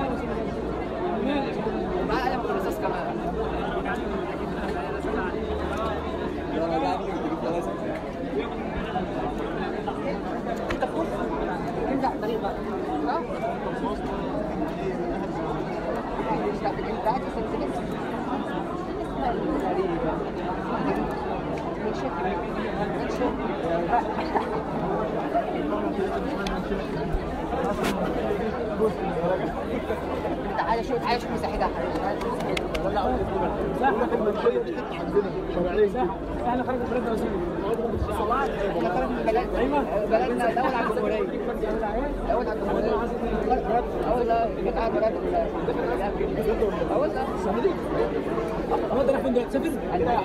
[SPEAKER 2] ومعاه قلم رصاص كمان
[SPEAKER 3] لا لا لا تجيب خلاص
[SPEAKER 2] انت فوق تنزع الطريق بقى ها؟ مش عارف انت قاعد في سلسله اسمها غريبه ميكشيك ميكشيك تعالى شوف تعالى شوف مساحتها يا حبيبي تعالى شوف مساحتها احنا خرج من بلد بلدنا الاول على الجمهوريه الاول على الجمهوريه اول لا جيت على بلد اول لا
[SPEAKER 5] هو ده راح فين دلوقتي سافر؟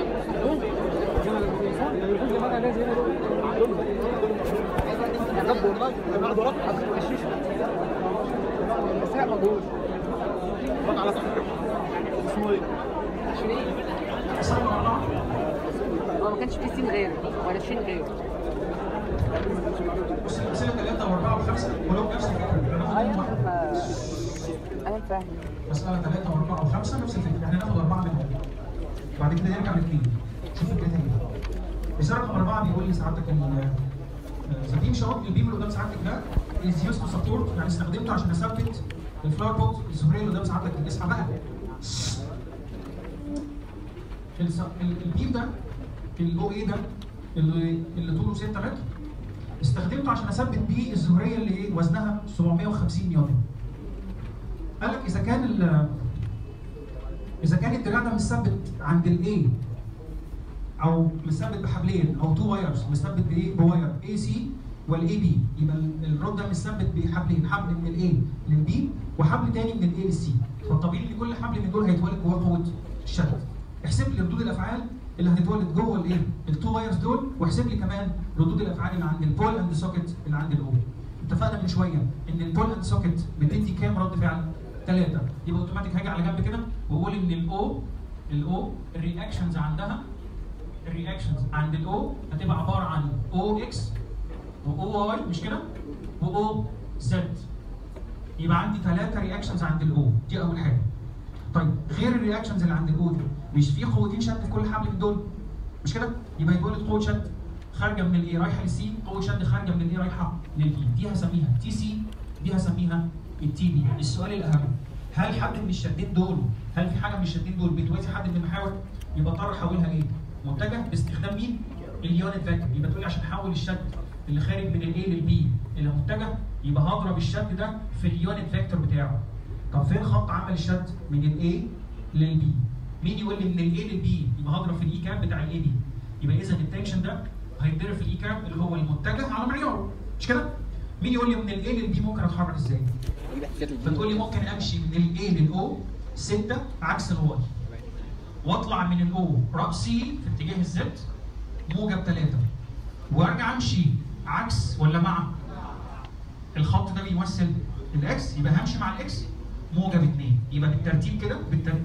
[SPEAKER 2] بس انا موجود
[SPEAKER 1] السلام عليكم
[SPEAKER 2] هو ما كانش في سين غيره ولا شين غيره
[SPEAKER 1] بص الاسئله ثلاثه واربعه وخمسه ولو نفس الفكره هناخد
[SPEAKER 2] ايوه
[SPEAKER 1] يوم واحد
[SPEAKER 2] ما انا فاهم
[SPEAKER 1] مساله ثلاثه واربعه وخمسه نفس الفكره احنا هناخد اربعه منهم بعد كده نرجع لاثنين شوف النتائج الرساله رقم اربعه بيقول لي سعادتك ال ذا بيم شوت البيم اللي قدام سعادتك ده از يوز تو سبورت يعني استخدمته عشان اثبت الفلاور بوت السفريه اللي قدام سعادتك دي اسمع بقى الس- ال- البيم ده الاو اي ده اللي اللي طوله 6 متر استخدمته عشان اثبت بيه الزهريه اللي ايه وزنها 750 نيوتن قال لك اذا كان ال- اذا كان الدراع ده مثبت عند الاي او مثبت بحبلين او تو وايرز مثبت بايه بواير اي سي والاي بي يبقى ال- الرود ده مثبت بحبلين حبل من الاي للبي وحبل تاني من الاي للسي فالطبيعي ان كل حبل من دول هيتولد جواه قوه الشد احسب لي ردود الافعال اللي هتتولد جوه الايه التو وايرز دول واحسب لي كمان ردود الافعال اللي عند البول اند سوكت اللي عند الاو اتفقنا من شويه ان البول اند سوكت بتدي كام رد فعل؟ ثلاثه يبقى اوتوماتيك هاجي على جنب كده واقول ان الاو الاو الرياكشنز عندها الرياكشنز عند الاو هتبقى عباره عن او اكس واو واي مش كده؟ واو زد يبقى عندي ثلاثه رياكشنز عند الاو دي اول حاجه طيب غير الرياكشنز اللي عند الاو دي مش في قوتين شد في كل حبل من دول مش كده؟ يبقى يتولد قوه شد خارجه من الاي رايحه للسي قوه شد خارجه من الاي رايحه للبي دي هسميها تي سي دي هسميها التي بي السؤال الاهم هل حد من الشدين دول هل في حاجه من الشدين دول بتوازي حد من المحاور يبقى اضطر احولها ايه؟ متجه باستخدام مين؟ اليونت فاكتور يبقى تقول لي عشان احول الشد اللي خارج من الاي للبي اللي متجه يبقى هضرب الشد ده في اليونت فاكتور بتاعه طب فين خط عمل الشد من الاي للبي مين يقول لي من الاي للبي يبقى هضرب في الاي كاب بتاع الاي بي يبقى اذا التنشن ده هيتضرب في الاي كاب اللي هو المتجه على معياره مش كده مين يقول لي من الاي للبي ممكن اتحرك ازاي
[SPEAKER 3] اجيب احتياطات الجيم
[SPEAKER 1] فتقول لي ممكن امشي من الاي للاو 6 عكس الواي واطلع من الاو راسي في اتجاه الزد موجب 3 وارجع امشي عكس ولا مع الخط ده بيمثل الاكس يبقى همشي مع الاكس موجب 2 يبقى بالترتيب كده بالترتيب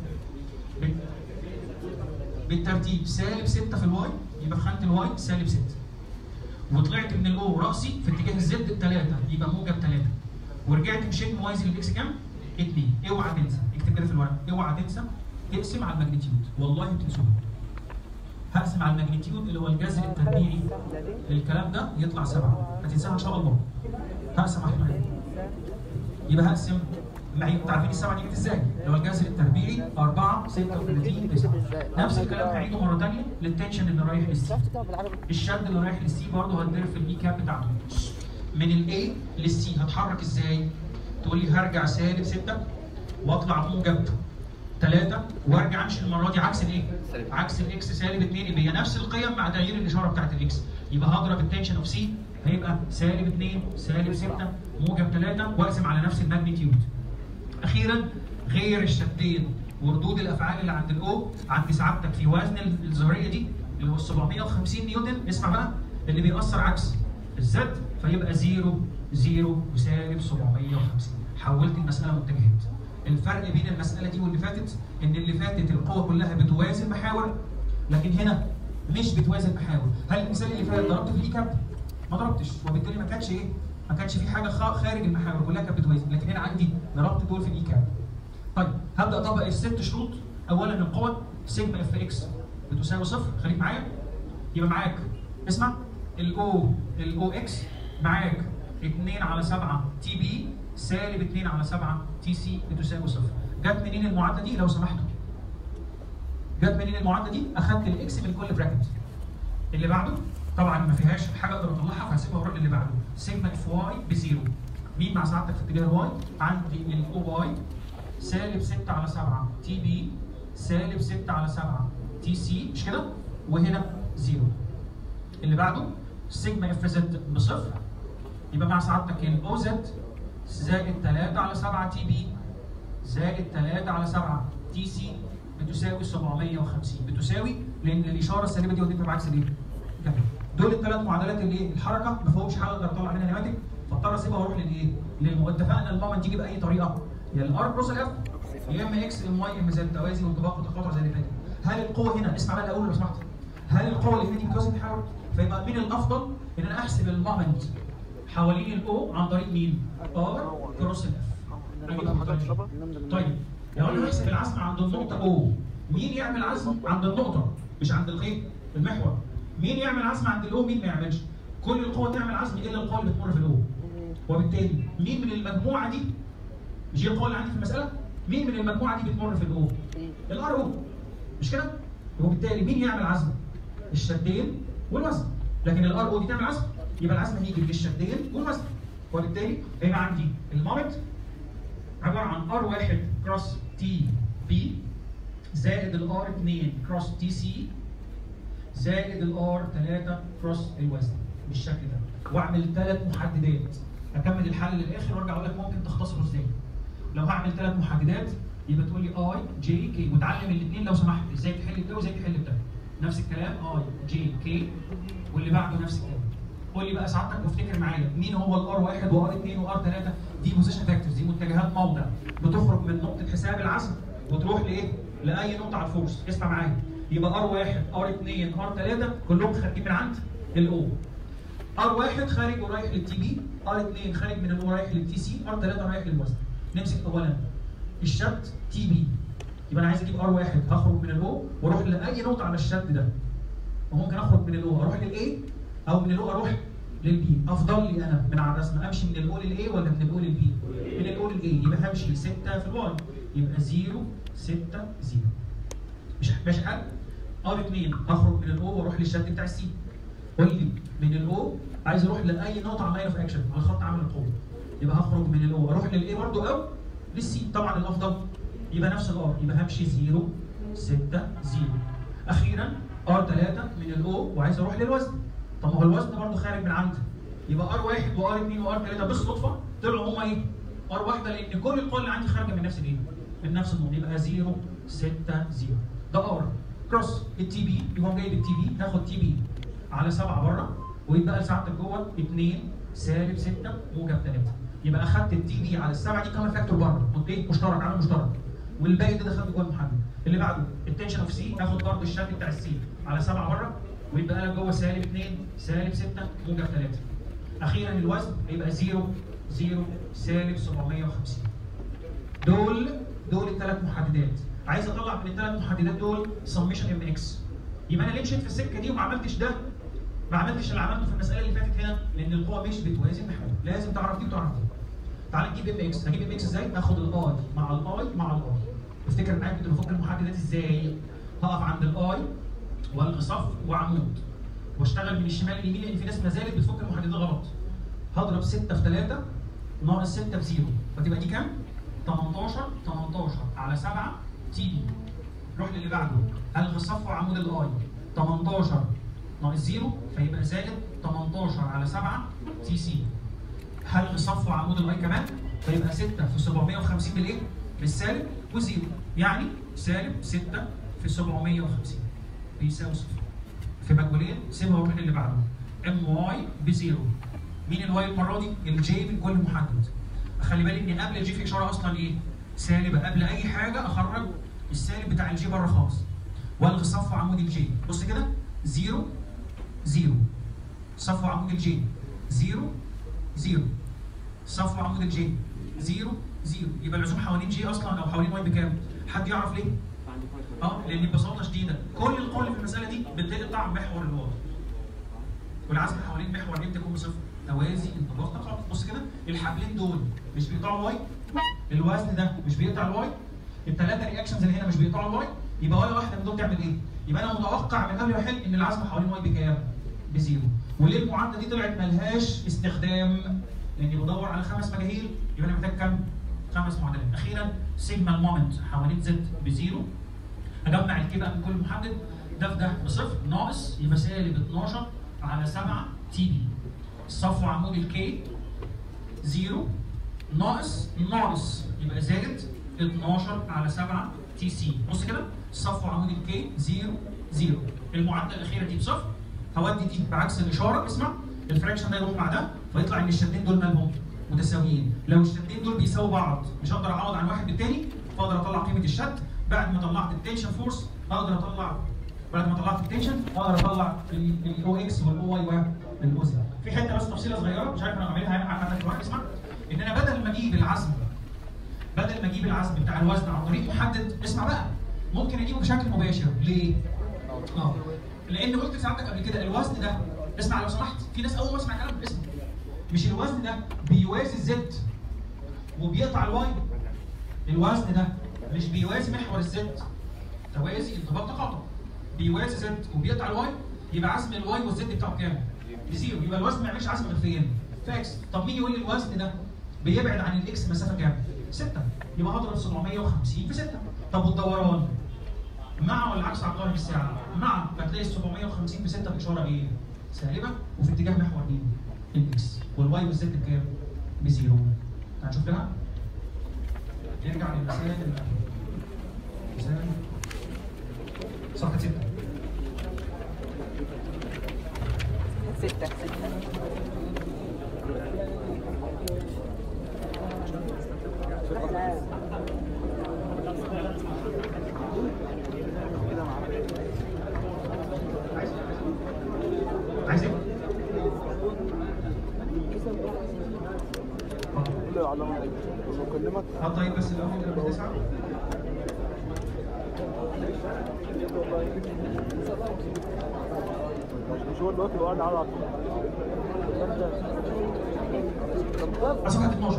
[SPEAKER 1] بالترتيب سالب 6 في الواي يبقى في خانه الواي سالب 6 وطلعت من الاو راسي في اتجاه الزد 3 يبقى موجب 3 ورجعت مشيت موازي للاكس كام؟ 2 اوعى تنسى اكتب كده في الورق اوعى تنسى اقسم على الماجنتيود والله بتنسوها هقسم على الماجنتيود اللي هو الجذر التربيعي للكلام ده يطلع سبعه هتنساها ان شاء الله هقسم على الماجنتيود يبقى هقسم معي انتوا عارفين السبعه دي جت ازاي؟ اللي هو الجذر التربيعي 4 36 9 نفس الكلام هعيده مره ثانيه للتنشن اللي رايح للسي
[SPEAKER 2] شفت كده بالعربي
[SPEAKER 1] الشد اللي رايح للسي برضه هتضرب في البي كاب بتاعته من الاي للسي هتحرك ازاي؟ تقول لي هرجع سالب 6 واطلع موجب 3 وارجع امشي المره دي عكس الايه؟
[SPEAKER 4] سالب.
[SPEAKER 1] عكس الاكس سالب 2 يبقى هي نفس القيم مع تغيير الاشاره بتاعت الاكس يبقى هضرب التنشن اوف سي هيبقى سالب 2 سالب 6 موجب 3 واقسم على نفس الماجنتيود اخيرا غير الشدين وردود الافعال اللي عند الاو عند سعادتك في وزن الظاهريه دي اللي هو 750 نيوتن اسمع بقى اللي بيأثر عكس الزد فيبقى 0 0 وسالب 750 حولت المساله متجهات الفرق بين المساله دي واللي فاتت ان اللي فاتت القوه كلها بتوازن محاور لكن هنا مش بتوازن محاور هل المثال اللي فات ضربت في الاي كاب ما ضربتش وبالتالي ما كانش ايه ما كانش في حاجه خا- خارج المحاور كلها كانت بتوازن لكن هنا عندي ضربت دول في الاي كاب طيب هبدا اطبق الست شروط اولا القوه سيجما اف اكس بتساوي صفر خليك معايا يبقى معاك اسمع الاو الاو اكس معاك 2 على 7 تي بي سالب 2 على 7 تي سي بتساوي صفر جت منين المعادله دي لو سمحتوا جت منين المعادله دي اخدت الاكس من كل براكت اللي بعده طبعا ما فيهاش حاجه اقدر اطلعها فهسيبها واروح للي بعده سيجما اف واي بزيرو مين مع سعادتك في اتجاه الواي عندي الاو واي سالب 6 على 7 تي بي سالب 6 على 7 تي سي مش كده وهنا زيرو اللي بعده سيجما اف زد بصفر يبقى مع سعادتك الاو زد زائد 3 على 7 تي بي زائد 3 على 7 تي سي بتساوي 750 بتساوي لان الاشاره السالبه دي وديتها بعكس الايه؟ جميل. دول الثلاث معادلات اللي ايه؟ الحركه ما فيهمش حاجه اقدر اطلع منها نماذج فاضطر اسيبها واروح للايه؟ للم- اتفقنا المومنت يجي باي طريقه يا الار بلس الاف يا اما اكس ام واي ام زد توازي وانطباق وتقاطع زي اللي فاتت هل القوه هنا اسمع بقى الاول لو سمحت هل القوه اللي هنا دي بتوازن محاور؟ فيبقى من الافضل ان انا احسب المومنت حوالين الاو عن طريق مين؟ ار كروس الاف طيب لو انا بحسب العزم عند النقطة O مين يعمل عزم عند النقطة مش عند الخيط المحور مين يعمل عزم عند الأو مين ما يعملش كل القوة تعمل عزم إلا القوة اللي بتمر في الأو وبالتالي مين من المجموعة دي مش هي القوة اللي عندي في المسألة مين من المجموعة دي بتمر في الأو الار او مش كده وبالتالي مين يعمل عزم الشدين والوزن لكن الار او دي تعمل عزم يبقى العزم هيجي من الشدين والوزن وبالتالي هيبقى عندي المومنت عباره عن ار 1 كروس تي بي زائد الار 2 كروس تي سي زائد الار 3 كروس الوزن بالشكل ده واعمل ثلاث محددات اكمل الحل للاخر وارجع اقول لك ممكن تختصره ازاي لو هعمل ثلاث محددات يبقى تقول لي اي جي كي وتعلم الاثنين لو سمحت ازاي تحل ده وازاي تحل ده نفس الكلام اي جي كي واللي بعده نفس الكلام قول لي بقى سعادتك وافتكر معايا مين هو الار 1 وار 2 وار 3 دي بوزيشن فاكتورز دي متجهات موضع بتخرج من نقطه حساب العزم وتروح لايه؟ لاي نقطه على الفورس اسمع معايا يبقى ار 1 ار 2 ار 3 كلهم خارجين من عند الاو ار 1 خارج ورايح للتي بي ار 2 خارج من الاو رايح للتي سي ار 3 رايح للوزن نمسك اولا الشد تي بي يبقى انا عايز اجيب ار 1 هخرج من الاو واروح لاي نقطه على الشد ده وممكن اخرج من الاو اروح للاي او من الاو اروح للبي افضل لي انا من على الرسمه امشي من الاو للاي ولا من الاو للبي من الاو للاي يبقى همشي 6 في الواي يبقى 0 6 0 مش ماشي حل ار 2 اخرج من الاو واروح للشد بتاع السي قول لي من الاو عايز اروح لاي نقطه على لاين اوف اكشن على خط عمل القوه يبقى هخرج من الاو اروح للاي برضه او للسي طبعا الافضل يبقى نفس الار يبقى همشي 0 6 0 اخيرا ار 3 من الاو وعايز اروح للوزن طب ما هو الوزن برضه خارج من عندي يبقى ار 1 وار 2 وار 3 بالصدفه طلعوا هما ايه؟ ار واحده لان كل القوى اللي عندي خارجه من نفس الايه؟ من نفس النقطه يبقى 0 6 0 ده ار كروس التي بي يقوم جايب التي بي هاخد تي بي على 7 بره ويبقى ساعتك جوه 2 سالب 6 موجب 3 يبقى اخدت التي بي على السبعه دي كمان فاكتور بره ايه مشترك عامل مشترك والباقي ده دخلت جوه المحدد اللي بعده التنشن اوف سي هاخد برضه الشكل بتاع السي على 7 بره ويبقى لك جوه سالب 2 سالب 6 موجب 3 اخيرا الوزن هيبقى 0 0 سالب 750 دول دول الثلاث محددات عايز اطلع من الثلاث محددات دول سميشن ام اكس يبقى انا ليه مشيت في السكه دي وما عملتش ده ما عملتش اللي عملته في المساله اللي فاتت هنا لان القوه مش بتوازن محور لازم تعرف دي وتعرف دي تعال نجيب ام اكس هجيب ام اكس ازاي اخد الاي مع الاي مع الاي افتكر معايا كنت بفك المحددات ازاي هقف عند الاي والغي صف وعمود واشتغل من الشمال لليمين لان في ناس ما زالت بتفك المحددات غلط هضرب 6 في 3 ناقص 6 بزيرو فتبقى دي كام؟ 18 18 على 7 تي بي روح للي بعده الغي الصف وعمود الاي 18 ناقص 0 فيبقى زائد 18 على 7 تي سي هلغي صف وعمود الاي كمان فيبقى 6 في 750 بالايه؟ بالسالب وزيرو يعني سالب 6 في 750 بيساوي صفر في مجهولين سيبها وروح للي بعده ام واي بزيرو مين الواي المره دي؟ الجي بالكل محدد خلي بالي ان قبل الجي في اشاره اصلا ايه؟ سالبه قبل اي حاجه اخرج السالب بتاع الجي بره خالص والغي صف وعمود الجي بص كده زيرو زيرو صف وعمود الجي زيرو زيرو صف وعمود الجي زيرو زيرو يبقى العزوم حوالين جي اصلا او حوالين واي بكام؟ حد يعرف ليه؟ اه لان ببساطه شديده كل القوى اللي في المساله دي بتقطع محور الواي والعزم حوالين محور امتى يكون بصفر؟ توازي انطباق تقاطع بص كده الحبلين دول مش بيقطعوا الواي الوزن ده مش بيقطع الواي الثلاثه رياكشنز اللي هنا مش بيقطعوا الواي يبقى واي واحده من دول تعمل ايه؟ يبقى انا متوقع من قبل ما احل ان العزم حوالين واي بكام؟ بزيرو وليه المعادله دي طلعت ملهاش استخدام؟ لاني بدور على خمس مجاهيل يبقى انا محتاج كام؟ خمس معادلات اخيرا سيجما المومنت حوالين زد بزيرو اجمع الكي بقى من كل محدد ده في ده بصفر ناقص يبقى سالب 12 على 7 تي بي الصف وعمود الكي زيرو ناقص ناقص يبقى زائد 12 على 7 تي سي بص كده الصف وعمود الكي زيرو زيرو المعادله الاخيره دي بصفر هودي دي بعكس الاشاره اسمع الفراكشن ده يروح مع ده فيطلع ان الشدين دول مالهم متساويين لو الشدين دول بيساووا بعض مش هقدر اعوض عن واحد بالتاني فاقدر اطلع قيمه الشد بعد ما طلعت التنشن فورس اقدر اطلع بعد ما طلعت التنشن اقدر اطلع الاو اكس والاو واي والاو زد في حته بس تفصيله صغيره مش عارف انا اعملها عندك واحد اسمع ان انا بدل ما اجيب العزم بدل ما اجيب العزم بتاع الوزن عن طريق محدد اسمع بقى ممكن اجيبه بشكل مباشر ليه؟ اه لان قلت ساعتك قبل كده الوزن ده اسمع لو سمحت في ناس اول ما اسمع كلام اسمع مش الوزن ده بيوازي الزد وبيقطع الواي الوزن ده مش بيوازي محور الزد توازي انطباق تقاطع بيوازي زد وبيقطع الواي يبقى عزم الواي والزد بتاعه كام؟ بزيرو يبقى الوزن ما يعملش عزم غير فين؟ في اكس طب مين يقول لي الوزن ده بيبعد عن الاكس مسافه كام؟ 6 يبقى هضرب 750 في 6 طب والدوران مع ولا عكس عقارب الساعه؟ مع فتلاقي ال 750 في 6 باشاره ايه؟ سالبه وفي اتجاه محور مين؟ الاكس والواي والزد بكام؟ بزيرو هنشوف كده نرجع للمثال اللي قبله. مثال صفحه 6
[SPEAKER 2] ستة ستة
[SPEAKER 1] عايز ايه؟
[SPEAKER 6] لا على ما بكلمك
[SPEAKER 1] اه طيب بس الاول قبل تسعه
[SPEAKER 6] مش هو دلوقتي وقعد على
[SPEAKER 1] صفحه 12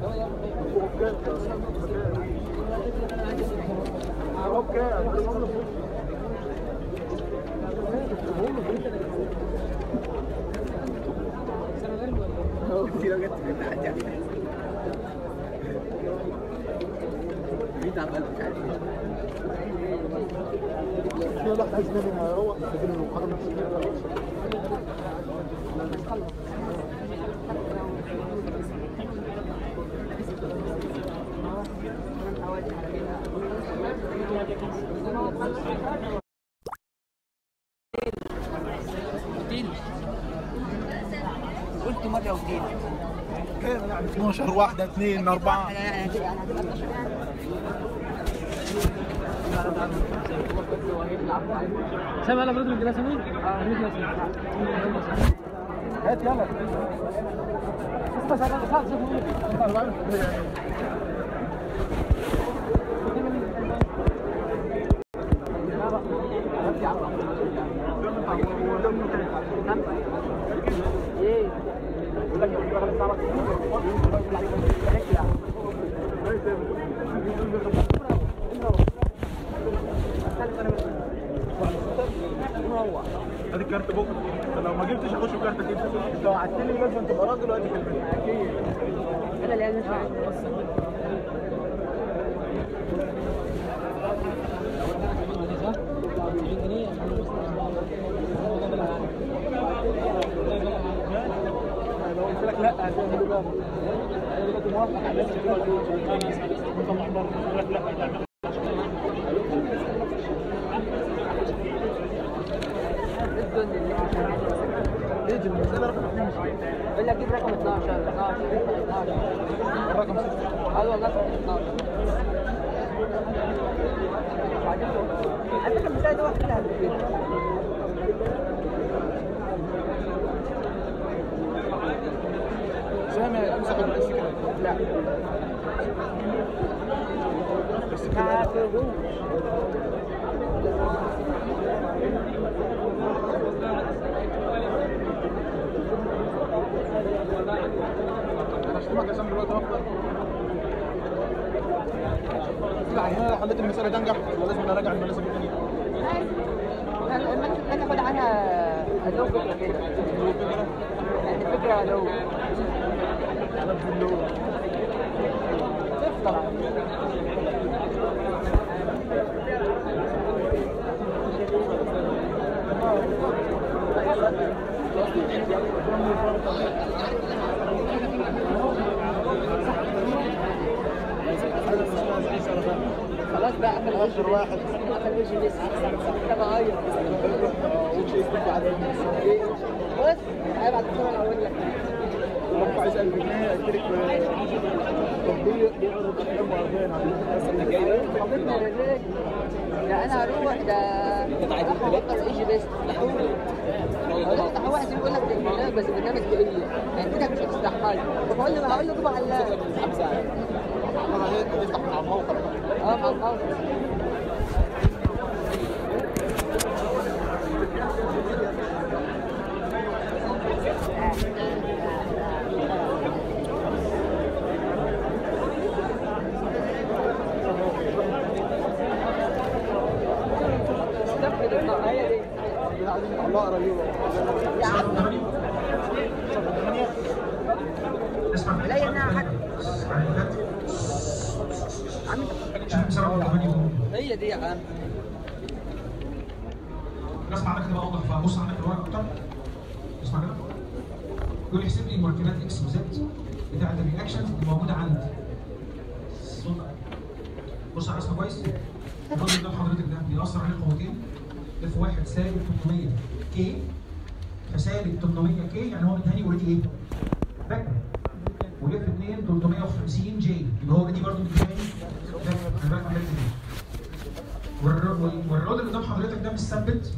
[SPEAKER 3] في لو جت من تحت يعني مين عمال مش عارف ايه
[SPEAKER 6] في واحد عايز مني هيروح لكن المحاضرة نفس
[SPEAKER 2] قلت مرة وجديد
[SPEAKER 6] كام يعني 12 واحدة اثنين أربعة
[SPEAKER 2] انا هتبقى انا هتبقى 12 يعني
[SPEAKER 5] سامع انا برضه الجلاس مين؟ اه
[SPEAKER 6] هات يلا
[SPEAKER 5] بس انا خلاص شوف
[SPEAKER 2] ايه
[SPEAKER 6] ادي الكارت بكره لو ما جبتش اخش بكارتك انت انت وعدتني لازم تبقى راجل وادي كلمتك اكيد
[SPEAKER 2] كده اللي هي نسمع
[SPEAKER 5] لو قلت لك لا هتعمل ايه بقى؟ انا دلوقتي موافق على نفسي كده وطلع بره قلت لك لا هتعمل ايه دي المسألة رقم 22
[SPEAKER 2] يقول لك جيب رقم 12 12 12
[SPEAKER 5] الرقم 6
[SPEAKER 2] ايوه والله رقم 12 بعدين على فكره المسائل دي واحد كده قبل كده
[SPEAKER 5] سامع امسح الاس كده
[SPEAKER 2] لا
[SPEAKER 5] بس
[SPEAKER 2] ما
[SPEAKER 5] كده
[SPEAKER 2] فيهوش
[SPEAKER 5] انا اشتمك يا سامي دلوقتي افضل يعني انا لو حليت المسألة دي انجح ولا لازم اراجع الملازم التانية؟
[SPEAKER 2] انا اخد عنها لو فكره كده يعني فكره لو تفضل خلاص بقى قفل
[SPEAKER 5] اخر واحد
[SPEAKER 2] قفل وجه لسه طب اغير
[SPEAKER 5] وش يستفع على
[SPEAKER 2] بص هيبعت الصوره الاول لك
[SPEAKER 5] رفع عايز 1000 جنيه اشترك تطبيق بيعرض افلام وافلام على
[SPEAKER 3] جاي بقى
[SPEAKER 2] حبيبنا يا رجال ده انا هروح ده
[SPEAKER 3] انت عايز
[SPEAKER 2] راح
[SPEAKER 3] تبات؟
[SPEAKER 2] اوقف ايجي بيست هقول لك ده واحد يقول لك ده البرنامج بس برنامج تقيل يعني كده مش هتستحمل طب هقول له هقول له طبعا لا
[SPEAKER 3] خمسة
[SPEAKER 5] هتفتح من على الموقع
[SPEAKER 2] اه فوق اه استفد النهايه دي
[SPEAKER 5] الله قريبه
[SPEAKER 2] يا عم
[SPEAKER 1] اسمع
[SPEAKER 2] لا يمنع حد.
[SPEAKER 1] على الفات.
[SPEAKER 2] عم
[SPEAKER 1] شوف بسرعه كمان يقول
[SPEAKER 2] هي دي يا عم
[SPEAKER 1] اسمع عندك تبقى اوضح فبص عندك الورق اكتر اسمع كده يقول لي احسب لي مركبات اكس وزد بتاعت الرياكشنز اللي موجوده عند الصوت بص على الرسمه كويس الراجل اللي قدام حضرتك ده بيأثر عليه قوتين اف واحد سالب 800 كي فسالب 800 كي يعني هو مدهني اوريدي ايه؟ فاكر والاف 2 350 جي اللي هو اوريدي برضه مدهني فاكر خلي بالك من الحتة دي. والر- وال- والرود اللي قدام حضرتك ده مش ثابت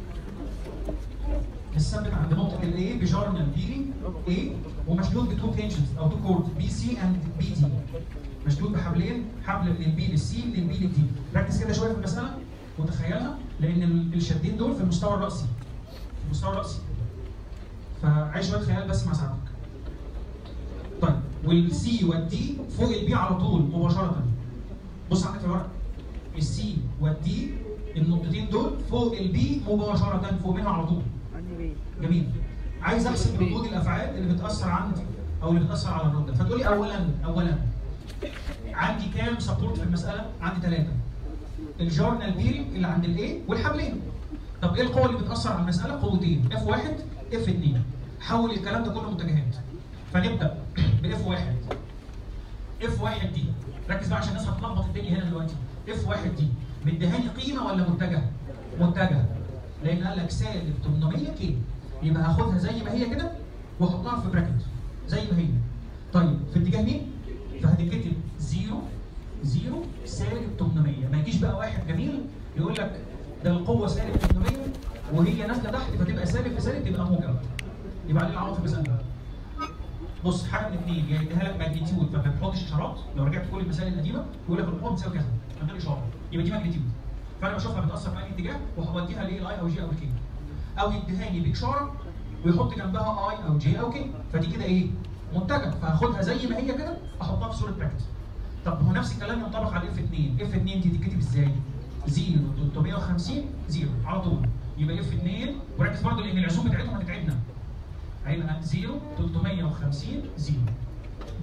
[SPEAKER 1] مش ثابت عند نقطة ال A بجارنال بيري A ومشدود بتو تنشنز أو تو كورد بي سي أند بي دي مشدود بحبلين حبل من البي للسي من البي للدي ركز كده شوية في المسألة وتخيلها لأن ال- الشدين دول في المستوى الرأسي في المستوى الرأسي فعيش شوية خيال بس مع سعادتك طيب والسي والدي فوق البي على طول مباشرة بص عندك في الورق السي والدي النقطتين دول فوق البي مباشرة فوق منها على طول جميل عايز احسب ردود الافعال اللي بتاثر عندي او اللي بتاثر على الرد فتقول لي اولا اولا عندي كام سبورت في المساله؟ عندي ثلاثه الجورنال بيري اللي عند الاي والحبلين طب ايه القوه اللي بتاثر على المساله؟ قوتين اف 1 اف 2 حول الكلام ده كله متجهات فنبدا باف 1 اف 1 دي ركز بقى عشان الناس هتلخبط الدنيا هنا دلوقتي اف 1 دي مديهاني قيمه ولا متجه؟ متجه لان قال لك سالب 800 كيلو يبقى هاخدها زي ما هي كده واحطها في براكت زي ما هي طيب في اتجاه مين؟ فهتتكتب 0 0 سالب 800 ما يجيش بقى واحد جميل يقول لك ده القوه سالب 800 وهي نازله تحت فتبقى سالب في سالب تبقى موجب يبقى عليه العوض في المساله ده. بص حاجه من اثنين يا يديها لك ماجنتيود فما بتحطش اشارات لو رجعت كل المسائل القديمه يقول لك القوه بتساوي كذا من غير اشاره يبقى دي ماجنتيود فانا بشوفها بتاثر في اي اتجاه وهوديها لايه الاي او جي او الكي او يديهاني باشاره ويحط جنبها اي او جي او كي فدي كده ايه؟ منتجه فهاخدها زي ما هي كده احطها في صوره براكت طب هو نفس الكلام ينطبق على اف 2 اف 2 دي تتكتب ازاي؟ 0 350 0 على طول يبقى اف 2 وركز برضه لان العزوم بتاعتهم هتتعبنا هيبقى 0 350 0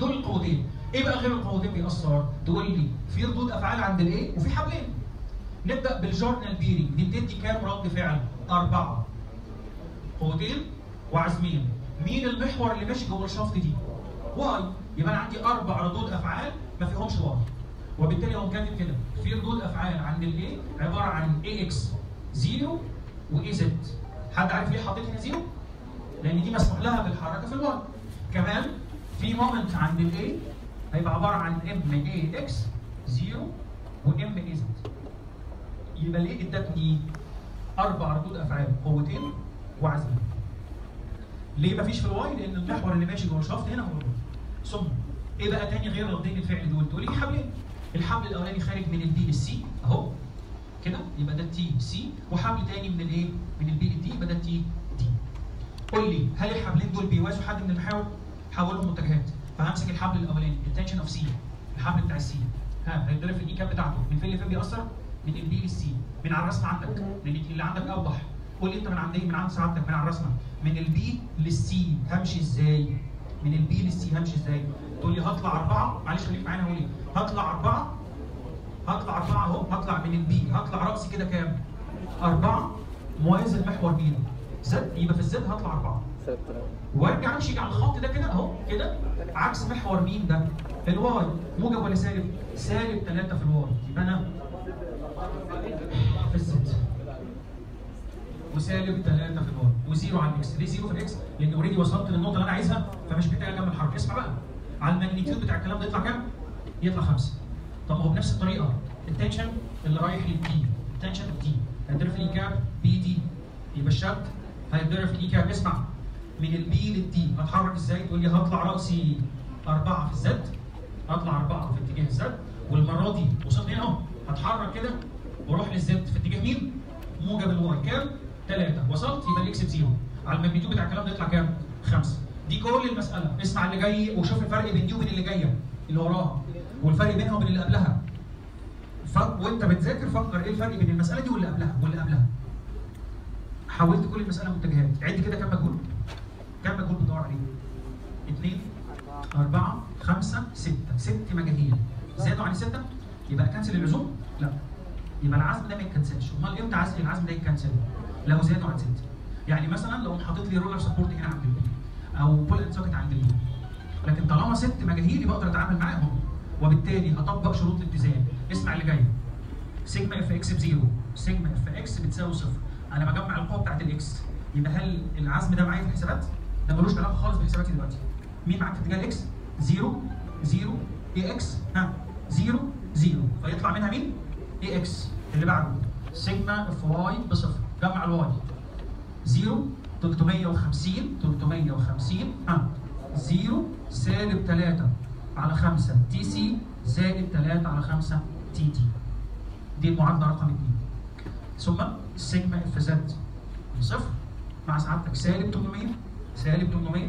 [SPEAKER 1] دول القوتين ايه بقى غير القوتين بيأثر؟ تقول لي في ردود افعال عند الايه وفي حبلين نبدا بالجورنال بيرنج دي بتدي كام رد فعل؟ اربعه قوتين وعزمين مين المحور اللي ماشي جوه الشفط دي؟ واي يبقى انا عندي اربع ردود افعال ما فيهمش واي وبالتالي هو كاتب كده في ردود افعال عند الاي عباره عن اي اكس 0 واي زد حد عارف ليه حطيت هنا 0 لان دي مسموح لها بالحركه في الواي كمان في مومنت عند الاي هيبقى عباره عن ام اي اكس 0 وام اي زد يبقى ليه ادتني اربع ردود افعال قوتين وعزمين ليه مفيش في الواي؟ لان المحور اللي ماشي جوه الشفط هنا هو الواي. ثم ايه بقى تاني غير ردين الفعل دول؟ تقول لي في حبلين. الحبل الاولاني خارج من البي للسي اهو كده يبقى ده تي سي وحبل تاني من الايه؟ من البي للدي يبقى ده تي دي. قول لي هل الحبلين دول بيوازوا حد من المحاور؟ حولهم متجهات فهمسك الحبل الاولاني التنشن اوف سي الحبل بتاع السي ها هيتضرب في الاي كاب بتاعته من فين لفين بيأثر؟ من البي للسي من على الرسمه عندك لان اللي عندك اوضح قول لي انت من عند ايه؟ من عند سعادتك من على الرسمه من البي للسي همشي ازاي؟ من البي للسي همشي ازاي؟ تقول لي هطلع اربعه معلش خليك معانا هقول ايه؟ هطلع اربعه هطلع اربعه اهو هطلع من البي هطلع راسي كده كام؟ اربعه موازي المحور بي ده زد يبقى في الزد هطلع اربعه وارجع امشي على الخط ده كده اهو كده عكس محور مين ده؟ الواي موجب ولا سالب؟ سالب 3 في الواي يبقى انا في الزد وسالب 3 في الواي وزيرو على الاكس ليه زيرو في الاكس؟ لان اوريدي وصلت للنقطه اللي انا عايزها فمش محتاج اكمل حركه اسمع بقى على الماجنتيود بتاع الكلام ده يطلع كام؟ يطلع 5 طب ما هو بنفس الطريقه التنشن اللي رايح للدي التنشن الدي هيتضرب في الاي كاب بي دي يبقى الشد هيتضرب في الاي كاب اسمع من البي للدي هتحرك ازاي؟ تقول لي هطلع راسي اربعه في الزد هطلع اربعه في اتجاه الزد والمره دي وصلت هنا اهو هتحرك كده واروح للزد في اتجاه مين؟ موجب الواي كام؟ 3 وصلت يبقى الاكس بزيرو على الماجنتيود بتاع الكلام ده يطلع كام؟ 5 دي كل المساله اسمع اللي جاي وشوف الفرق بين دي وبين اللي جايه اللي وراها والفرق بينها وبين اللي قبلها ف... وانت بتذاكر فكر ايه الفرق بين المساله دي واللي قبلها واللي قبلها حولت كل المساله متجهات عد كده كام مجهول كام مجهول بتدور عليه؟ اثنين أربعة خمسة ستة ست مجاهيل زادوا عن ستة يبقى كنسل اللزوم؟ لا يبقى العزم ده ما يتكنسلش امال امتى عزم العزم ده يتكنسل؟ لو زادوا عن ستة يعني مثلا لو حاطط لي رولر سبورت هنا عند البي او بول اند سوكت عند البي لكن طالما ست مجاهيل يبقى اقدر اتعامل معاهم وبالتالي هطبق شروط الاتزان اسمع اللي جاي سيجما اف اكس بزيرو سيجما اف اكس بتساوي صفر انا بجمع القوه بتاعت الاكس يبقى هل العزم ده معايا في الحسابات؟ ده ملوش علاقه خالص بحساباتي دلوقتي مين معاك في اتجاه الاكس؟ زيرو زيرو اي اكس ها زيرو زيرو فيطلع منها مين؟ اي اكس اللي بعده سيجما اف واي بصفر جمع الواي زيرو 350 350 ها زيرو سالب 3 على 5 تي سي زائد 3 على 5 تي تي دي المعادله رقم 2 ثم سيجما اف زد صفر مع سعادتك سالب 800 سالب 800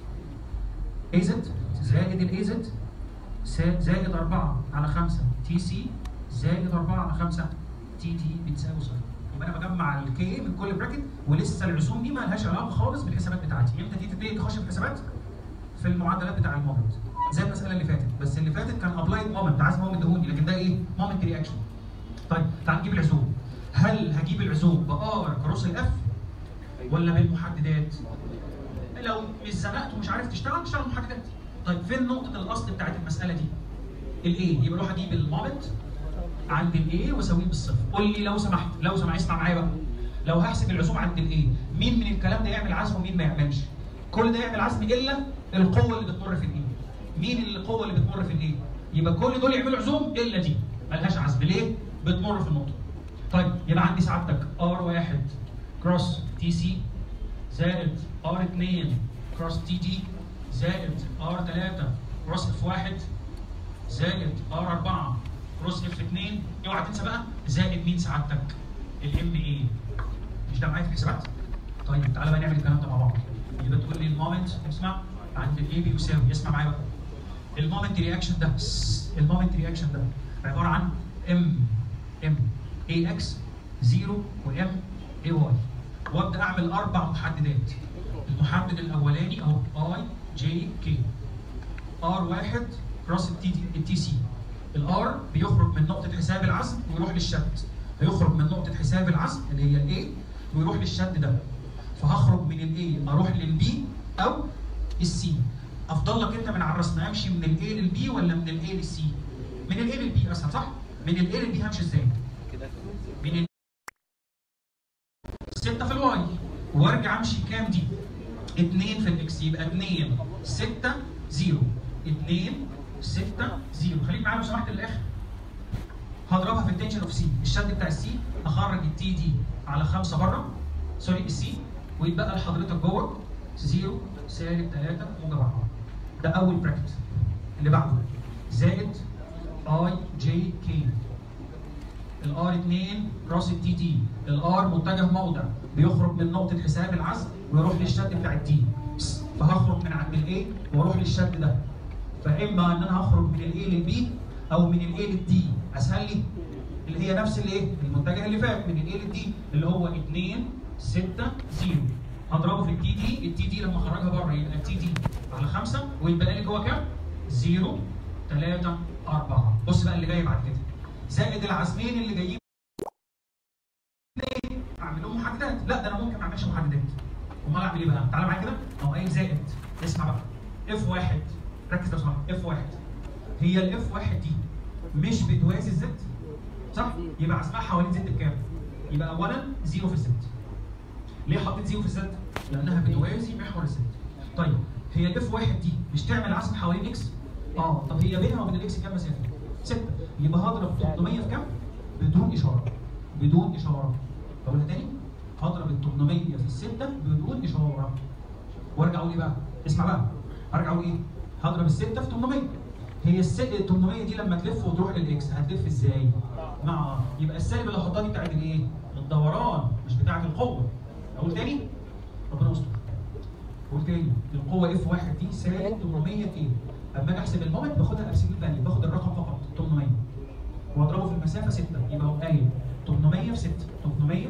[SPEAKER 1] اي زد زائد الاي زد زائد 4 على 5 تي سي زائد 4 على 5 تي تي بتساوي صفر يبقى انا بجمع الكي من كل براكت ولسه الرسوم دي ما لهاش علاقه خالص بالحسابات بتاعتي امتى دي تبتدي تخش في الحسابات في المعادلات بتاع المومنت زي المساله اللي فاتت بس اللي فاتت كان ابلايد مومنت عايز مومنت دهوني لكن ده ايه مومنت رياكشن طيب تعال نجيب العزوم هل هجيب العزوم بار كروس الاف ولا بالمحددات لو مش زنقت ومش عارف تشتغل تشتغل محددات طيب فين نقطه الاصل بتاعت المساله دي الايه يبقى اروح اجيب المومنت عند الايه واسويه بالصفر قول لي لو سمحت لو سمحت اسمع معايا بقى لو هحسب العزوم عند الايه مين من الكلام ده يعمل عزم ومين ما يعملش كل ده يعمل عزم الا القوه اللي بتمر في الايه مين اللي القوه اللي بتمر في الايه يبقى كل دول يعملوا عزوم الا دي ملهاش عزم ليه بتمر في النقطه طيب يبقى عندي سعادتك ار واحد كروس تي سي زائد ار 2 كروس تي تي زائد ار 3 كروس اف 1 زائد ار 4 كروس اف 2 اوعى تنسى بقى زائد مين سعادتك الام اي مش ده معايا في الحسابات طيب تعالى بقى نعمل الكلام ده مع بعض يبقى تقول لي المومنت اسمع عند الاي بي يساوي اسمع معايا بقى المومنت رياكشن ده المومنت رياكشن ده عباره عن ام ام اي اكس 0 وام اي واي وابدا اعمل اربع محددات المحدد الاولاني اهو اي جي كي ار واحد كروس التي التي سي الار بيخرج من نقطه حساب العزم ويروح للشد هيخرج من نقطه حساب العزم اللي هي الاي ويروح للشد ده فهخرج من الاي اروح للبي او السي افضل لك انت من على الرسم امشي من الاي للبي ولا من الاي للسي من الاي للبي اسهل صح من الاي للبي همشي ازاي من ال 6 في الواي وارجع امشي كام دي 2 في الاكس يبقى 2 6 0 2 6 0 خليك معايا لو سمحت للاخر هضربها في التنشن اوف سي الشد بتاع السي هخرج التي دي على 5 بره سوري السي ويتبقى لحضرتك جوه 0 سالب 3 موجب 4 ده اول براكت اللي بعده زائد اي جي كي الار 2 راس التي تي الار متجه موضع بيخرج من نقطه حساب العزم ويروح للشد بتاع التي فهخرج من عند الاي واروح للشد ده فاما ان انا هخرج من الاي للبي او من الاي للدي اسهل لي اللي هي نفس الايه المتجه اللي فات من الاي للدي اللي هو 2 6 0 هضربه في التي دي التي دي لما اخرجها بره يبقى التي دي على 5 ويبقى لي جوه كام 0 3 4 بص بقى اللي جاي بعد كده زائد العزمين اللي جايين ليه؟ اعمل لهم محددات لا ده انا ممكن ما اعملش محددات امال اعمل ايه بقى تعالى معايا كده او قايل زائد اسمع بقى اف واحد ركز لو سمحت اف واحد هي الاف واحد دي مش بتوازي الزد صح يبقى عزمها حوالين زد بكام يبقى اولا زيرو في الزد ليه حطيت زيرو في الزد لانها بتوازي محور الزد طيب هي الاف واحد دي مش تعمل عزم حوالين اكس اه طب هي بينها وبين الاكس كام مسافه 6 يبقى هضرب 800 في كام بدون اشاره بدون اشاره اقولها تاني هضرب ال 800 في الستة بدون اشاره وارجع اقول ايه بقى اسمع بقى ارجع اقول ايه هضرب الستة في 800 هي الس- ال 800 دي لما تلف وتروح للاكس هتلف ازاي مع يبقى السالب اللي هحطها دي بتاعت الايه الدوران مش بتاعت القوه اقول تاني ربنا يستر قول تاني القوه اف واحد دي سالب 800 كيلو اما اجي احسب المومنت باخدها ابسوليوت فاليو باخد الرقم فقط 800 واضربه في المسافه 6 يبقى هو قايل 800 في 6 800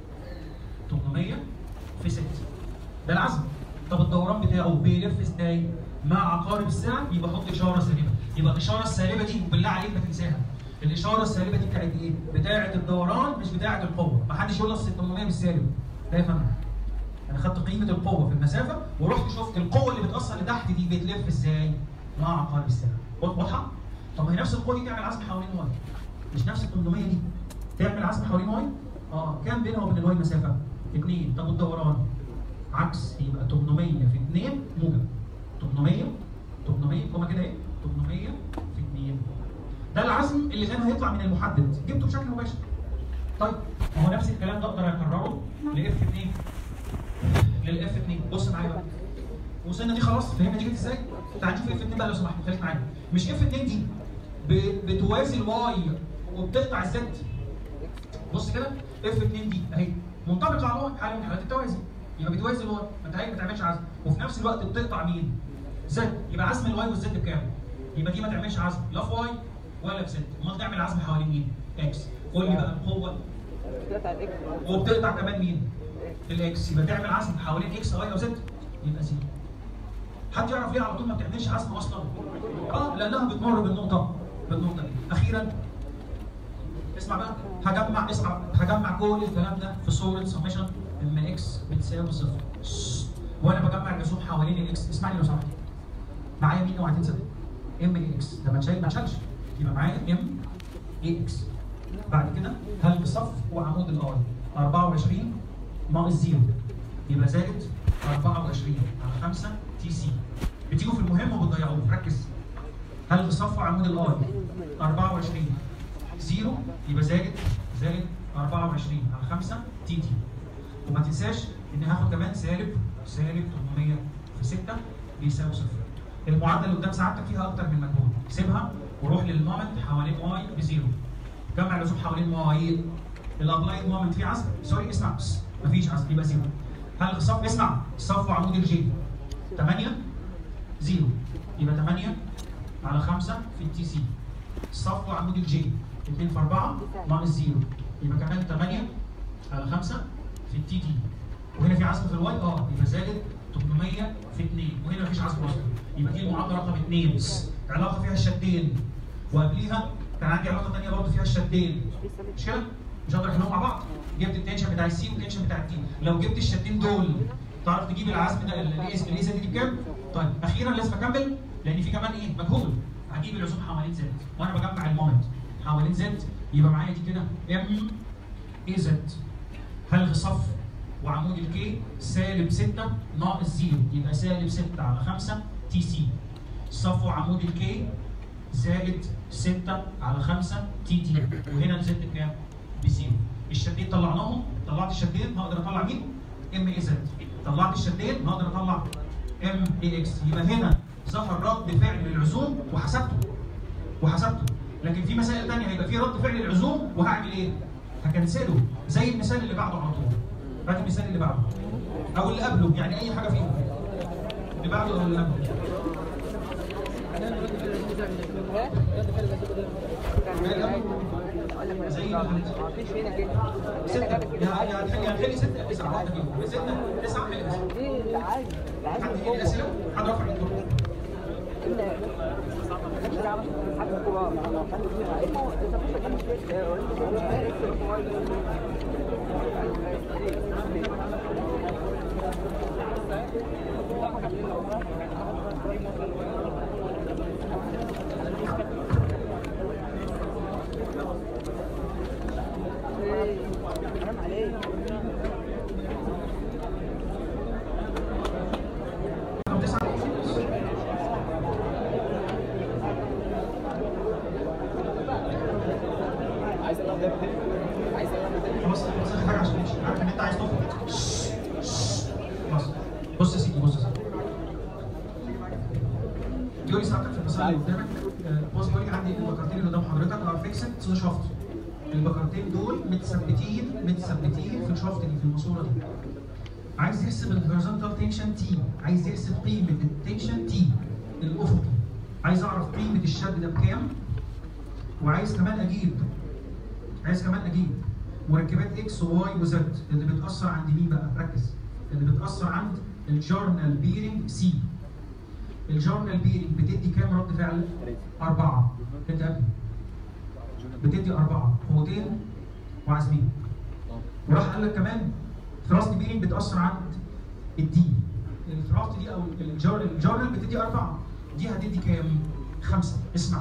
[SPEAKER 1] 800 في 6 ده العزم طب الدوران بتاعه بيلف ازاي؟ مع عقارب الساعه يبقى حط اشاره سالبه يبقى الاشاره السالبه دي بالله عليك ما تنساها الاشاره السالبه دي بتاعت ايه؟ بتاعت الدوران مش بتاعت القوه ما حدش يقول اصل 800 مش سالب لا يا فندم انا خدت قيمه القوه في المسافه ورحت شفت القوه اللي بتاثر لتحت دي بتلف ازاي؟ مع عقارب الساعه واضحه؟ طب ما هي نفس القوه دي تعمل عزم حوالين واي مش نفس ال 800 دي تعمل عزم حوالين واي؟ اه كام بينها وبين الواي مسافه؟ 2 طب والدوران؟ عكس يبقى 800 في 2 موجب 800 800 كوما كده ايه؟ 800 في 2 ده العزم اللي كان هيطلع من المحدد جبته بشكل مباشر طيب ما هو نفس الكلام ده اقدر اكرره لاف 2 للاف 2 بص معايا بقى وصلنا دي خلاص فهمنا دي جت ازاي؟ تعال نشوف اف 2 بقى لو سمحت خليك معايا مش اف 2 دي ب- بتوازي الواي وبتقطع الزد بص كده اف 2 دي اهي منطبقه على الواي حاله من حالات التوازي يبقى بتوازي الواي ما انت هيك ما تعملش عزم وفي نفس الوقت بتقطع مين؟ زد يبقى عزم الواي والزد بكام؟ يبقى دي ما تعملش عزم لا في واي ولا في زد امال تعمل عزم حوالين مين؟ اكس قول لي بقى القوه
[SPEAKER 2] بتاعت الاكس
[SPEAKER 1] وبتقطع كمان مين؟ الاكس يبقى تعمل عزم حوالين اكس واي او زد يبقى زيرو حد يعرف ليه على طول ما بتعملش عزم اصلا؟ اه لانها بتمر بالنقطه بالنقطه دي اخيرا اسمع بقى هجمع اسمع هجمع كل الكلام ده في صوره سميشن اما اكس بتساوي صفر وانا بجمع الرسوم حوالين الاكس اسمعني لو سمحت معايا مين اوعى تنسى ام اي اكس ده ما تشيل ما تشالش يبقى معايا ام اي اكس بعد كده هل بصف وعمود الار 24 ناقص زيرو يبقى زائد 24 على 5 تي سي بتيجوا في المهم وبتضيعوه ركز هل بصف وعمود الار 24 زيرو يبقى زائد زائد 24 على 5 تي تي وما تنساش ان هاخد كمان سالب سالب 800 في 6 بيساوي صفر المعادله اللي قدام سعادتك فيها اكتر من مجهول سيبها وروح للمومنت حوالين واي بزيرو جمع الرسوم حوالين واي الابلايد مومنت فيه عزم سوري اسمع بس مفيش عزم يبقى زيرو هل الصف اسمع الصف وعمود الجي 8 زيرو يبقى 8 على 5 في التي سي الصف وعمود الجي 2 في 4 ناقص زيرو يبقى كمان 8 على 5 في التي دي وهنا في عزم في الواي اه يبقى زائد 800 في 2 وهنا مفيش عزم اصلا يبقى دي المعادله رقم 2 علاقه فيها الشدين وقبليها كان عندي علاقه ثانيه برضه فيها الشدين مش كده؟ مش هقدر احلهم مع بعض جبت التنشن بتاع السي والتنشن بتاع الدي لو جبت الشدين دول تعرف تجيب العزم ده الايز الايز دي بكام؟ طيب اخيرا لازم اكمل لان في كمان ايه مجهول هجيب العزوم حوالين زد وانا بجمع المومنت حوالين زد يبقى معايا دي كده ام اي زد هلغي صف وعمود الكي سالب 6 ناقص 0 يبقى سالب 6 على 5 تي سي صف وعمود الكي زائد 6 على 5 تي تي وهنا الزد بكام؟ بزيرو الشدين طلعناهم طلعت الشدين هقدر اطلع مين؟ ام اي زد طلعت الشدين هقدر اطلع ام اي اكس يبقى هنا ظهر رد فعل للعزوم وحسبته وحسبته لكن في مسائل ثانيه هيبقى في رد فعل للعزوم وهعمل ايه؟ هكنسله زي المثال اللي بعده على طول هات المثال اللي بعده او اللي قبله يعني اي حاجه فيهم اللي بعده او اللي قبله زي ما قلت.
[SPEAKER 2] مفيش هنا كده
[SPEAKER 1] ستة يا يا هتخلي يا هتخلي ستة تسعة واحدة فيهم ستة تسعة حل تسعة
[SPEAKER 2] دي العادي العادي
[SPEAKER 1] حد يجيب الأسئلة حد رفع ايده
[SPEAKER 2] حرام عليك
[SPEAKER 1] رقم تسعة
[SPEAKER 3] عايز العب ده تاني عايز العب ده تاني
[SPEAKER 1] خلاص خلاص آخر حاجة عشان نمشي عارف إن أنت عايز تخرج خلاص بص يا سيدي بص يا سيدي يقول لي ساعتك في المسألة اللي قدامك آه، بص بقول لك عندي البكرتين اللي قدام حضرتك ار فيكسد تو شافت البكرتين دول متثبتين متثبتين في الشافت دي في الماسوره دي عايز يحسب الهوريزونتال تنشن تي عايز يحسب قيمه التنشن تي الافقي عايز اعرف قيمه الشد ده بكام وعايز كمان اجيب عايز كمان اجيب مركبات اكس وواي وزد اللي بتاثر عند مين بقى ركز اللي بتاثر عند الجورنال بيرنج سي الجورنال بيرنج بتدي كام رد فعل؟ أربعة أنت قبل بتدي أربعة قوتين وعازمين وراح قال لك كمان ثراست بيرنج بتأثر عند الدي الثراست دي أو الجورنال الجورنال بتدي أربعة دي هتدي كام؟ خمسة اسمع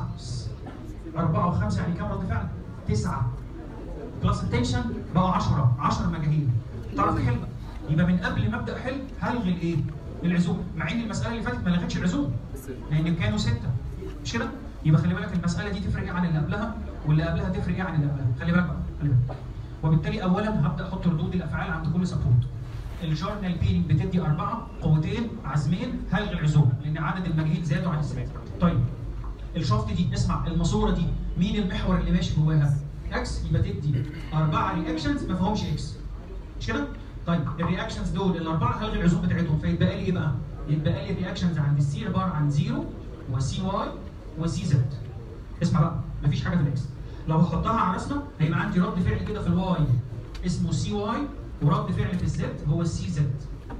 [SPEAKER 1] أربعة وخمسة يعني كام رد فعل؟ تسعة بلس التنشن بقى 10 10 مجاهيل تعرف تحل يبقى من قبل ما ابدا احل هلغي الايه؟ العزوم مع ان المساله اللي فاتت ما لغتش العزوم لان كانوا سته مش كده؟ يبقى خلي بالك المساله دي تفرق ايه عن اللي قبلها واللي قبلها تفرق ايه عن اللي قبلها خلي بالك بقى خلي بالك وبالتالي اولا هبدا احط ردود الافعال عند كل سبورت الجورنال بيرنج بتدي اربعه قوتين عزمين هلغي العزوم لان عدد المجاهيل زادوا عن الزمان طيب الشفط دي اسمع الماسوره دي مين المحور اللي ماشي جواها؟ اكس يبقى تدي اربعه رياكشنز ما فيهمش اكس مش كده؟ طيب الرياكشنز دول الاربعه هلغي العزوم بتاعتهم فيتبقى لي ايه بقى؟ يتبقى لي الرياكشنز عند السي عباره عن زيرو وسي واي وسي زد اسمع بقى مفيش حاجه في الاكس لو هحطها على رسمه هيبقى عندي رد فعل كده في الواي اسمه سي واي ورد فعل في الزد هو السي زد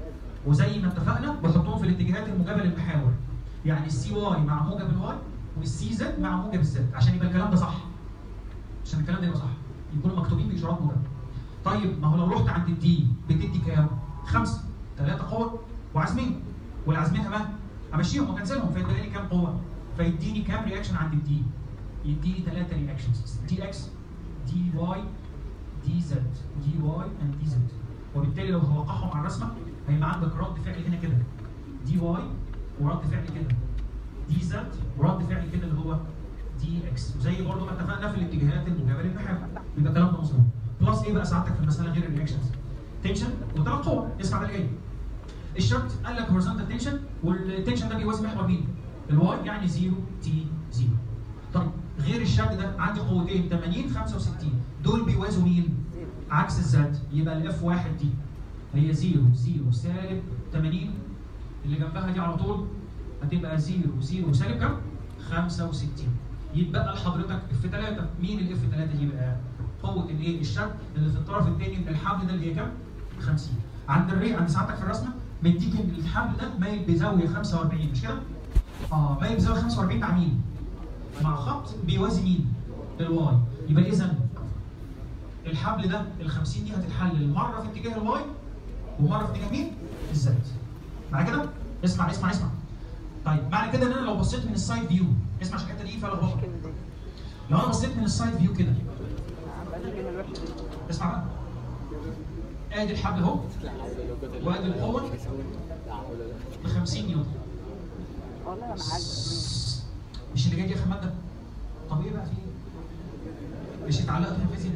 [SPEAKER 1] وزي ما اتفقنا بحطهم في الاتجاهات الموجبه للمحاور يعني السي واي مع موجب الواي والسي زد مع موجب الزد عشان يبقى الكلام ده صح عشان الكلام ده يبقى صح يكونوا مكتوبين باشارات موجبه طيب ما هو لو رحت عند الدي بتدي كام؟ خمسه ثلاثه قوه وعازمين والعازمين كمان امشيهم واكنسلهم فيديني لي كام قوه؟ فيديني كام رياكشن عند الدي؟ يديني ثلاثه رياكشنز دي اكس دي واي دي زد دي واي اند دي زد وبالتالي لو هوقعهم على الرسمه هيبقى عندك رد فعل هنا كده دي واي ورد فعل كده دي زد ورد فعل كده اللي هو دي اكس وزي برضه ما اتفقنا في الاتجاهات الموجبه للمحاور يبقى الكلام ده مظبوط بلس ايه بقى سعادتك في المساله غير الرياكشنز تنشن وثلاث قوى اسمع بقى ايه الشرط قال لك هورزونتال تنشن والتنشن ده بيوازي محور مين؟ الواي يعني 0 تي 0 طيب غير الشد ده عندي قوتين 80 65 دول بيوازوا مين؟ عكس الزد يبقى الاف واحد دي هي 0 0 سالب 80 اللي جنبها دي على طول هتبقى 0 0 سالب كام؟ 65 يتبقى لحضرتك اف 3 مين الاف 3 دي بقى؟ قوه الايه؟ الشد اللي في الطرف الثاني من الحبل ده اللي هي كام؟ 50 عند الري عند ساعتك في الرسمه مديك ان الحبل ده مايل بزاويه 45 مش كده؟ اه مايل بزاويه 45 مع مين؟ مع خط بيوازي مين؟ الواي يبقى اذا الحبل ده ال 50 دي هتتحلل مره في اتجاه الواي ومره في اتجاه مين؟ الزد. معنى كده؟ اسمع اسمع اسمع. طيب معنى كده ان انا لو بصيت من السايد فيو اسمع عشان الحته دي فيها لخبطه.
[SPEAKER 2] الكلمه دي
[SPEAKER 1] لو انا بصيت من السايد فيو كده
[SPEAKER 2] بقى الكلمه الوحشه دي
[SPEAKER 1] اسمع بقى. ادي الحبل اهو وادي القوه ب 50 نيوتن.
[SPEAKER 2] والله انا معاك
[SPEAKER 1] مش اللي جاي دي اخر ماده؟ طب ايه بقى في ايه؟ مش اتعلقت في الفيزياء؟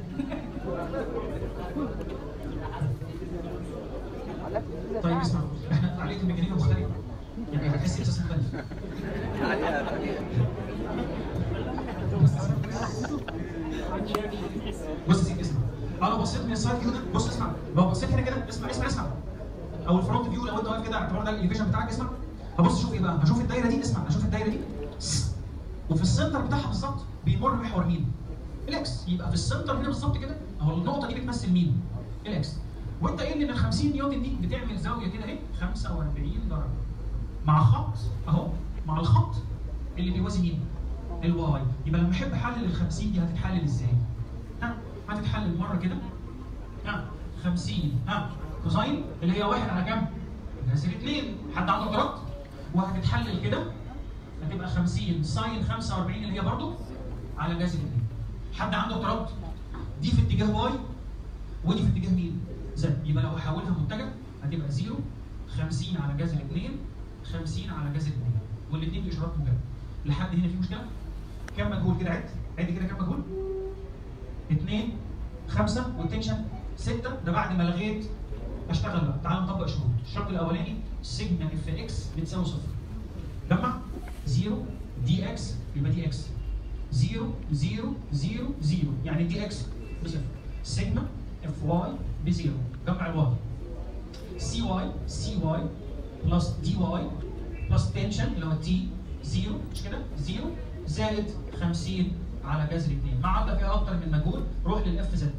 [SPEAKER 1] طيب اسمع احنا تعليق الميكانيكا مختلف يعني هتحس احساس مختلف بص يا سيدي اسمع انا بصيت من السايد فيو ده بص اسمع لو بصيت هنا كده اسمع اسمع اسمع او الفرونت فيو لو انت واقف كده اعتبار ده الاليفيشن بتاعك اسمع هبص شوف ايه بقى هشوف الدايره دي اسمع هشوف الدايره دي وفي السنتر بتاعها بالظبط بيمر محور مين؟ الاكس يبقى في السنتر هنا بالظبط كده اهو النقطه دي بتمثل مين؟ الاكس وانت قايل لي ان ال 50 نيوتن دي بتعمل زاويه كده اهي 45 درجه مع خط اهو مع الخط اللي بيوازي مين؟ الواي يبقى لما احب احلل ال 50 دي هتتحلل ازاي؟ ها هتتحلل مره كده ها 50 ها كوساين اللي هي واحد على كام؟ جذر 2 حد عنده اعتراض؟ وهتتحلل كده هتبقى 50 ساين 45 اللي هي برضو على جذر 2 حد عنده اعتراض؟ دي في اتجاه واي ودي في اتجاه مين؟ زد يبقى لو احولها منتجه هتبقى 0 50 على جذر 2 50 على جذر 2 والاثنين باشارات موجبه لحد هنا في مشكله؟ كم مجهول كده عد؟ عد كده كم مجهول؟ 2 5 والتنشن 6 ده بعد ما لغيت اشتغل بقى تعال نطبق شروط الشرط الاولاني سيجما اف اكس بتساوي صفر جمع 0 دي اكس يبقى دي اكس 0 0 0 0 يعني دي اكس بصفر سيجما اف واي بزيرو جمع الواي سي واي سي واي بلس دي واي بلس تنشن اللي هو تي زيرو مش كده؟ زيرو زائد 50 على جذر 2 ما عدى فيها اكتر من مجهول روح للاف زد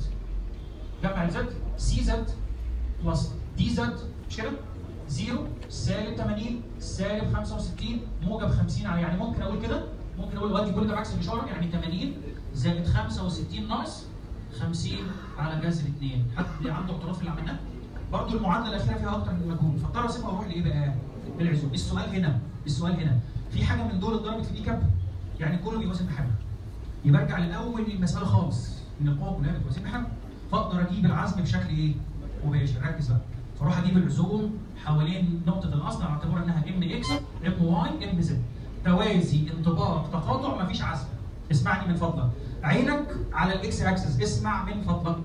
[SPEAKER 1] جمع الزد سي زد بلس دي زد مش كده؟ زيرو سالب 80 سالب 65 موجب 50 على يعني ممكن اقول كده ممكن اقول ودي كل ده بعكس الاشاره يعني 80 زائد 65 ناقص 50 على جذر 2 حد اللي عنده اعتراف اللي عملناه برضه المعادله الاخيره فيها اكتر من مجهول فاضطر اسيبها واروح لايه بقى؟ للعزوم السؤال هنا السؤال هنا في حاجه من دول اتضربت في دي كاب يعني كله بيوازن بحاجه يبقى ارجع للاول المساله خالص ان القوه كلها بتوازن بحاجه فاقدر اجيب العزم بشكل ايه؟ مباشر ركز بقى فاروح اجيب العزوم حوالين نقطه الاصل على اعتبار انها ام اكس ام واي ام زد توازي انطباق تقاطع مفيش عزم اسمعني من فضلك عينك على الاكس اكسس اسمع من فضلك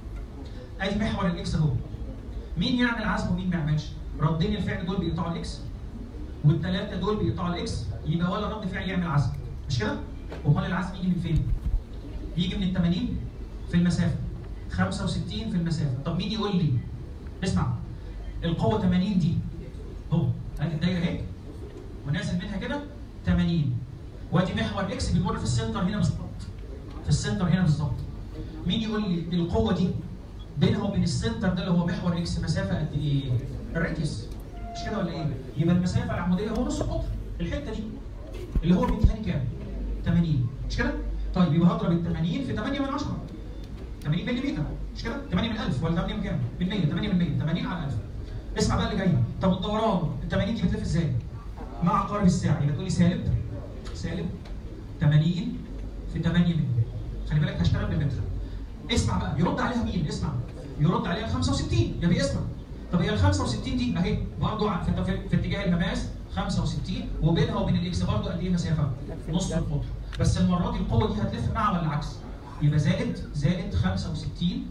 [SPEAKER 1] ادي محور الاكس اهو مين يعمل عزم ومين ما يعملش ردين الفعل دول بيقطعوا الاكس والثلاثه دول بيقطعوا الاكس يبقى ولا رد فعل يعمل عزم مش كده امال العزم يجي من فين يجي من ال 80 في المسافه 65 في المسافه طب مين يقول لي اسمع القوه 80 دي اهو ادي الدايره اهي ونازل منها كده 80 وادي محور اكس بيمر في السنتر هنا بالظبط في السنتر هنا بالظبط مين يقول لي القوه دي بينها وبين السنتر ده اللي هو محور اكس مسافه قد ايه؟ الراديوس مش كده ولا ايه؟ يبقى المسافه العموديه هو نص القطر الحته دي اللي هو بيديهاني كام؟ 80 مش كده؟ طيب يبقى هضرب ال 80 في 8 من 10 80 ملم مش كده؟ 8 من 1000 ولا 8 من كام؟ من 100 8 من 100 80 على 1000 اسمع بقى اللي جاي طب الدوران ال 80 دي بتلف ازاي؟ مع عقارب الساعه يبقى تقول لي سالب سالب 80 في 8 من 100 خلي بالك هشتغل بالمتر اسمع بقى يرد عليها مين؟ اسمع يرد عليها 65 يا بيه اسمع طب هي ال 65 دي اهي برضه في, في, في اتجاه المماس 65 وبينها وبين الاكس برضه قد ايه مسافه؟ نص القطر بس المره دي القوه دي هتلف مع ولا العكس؟ يبقى زائد زائد 65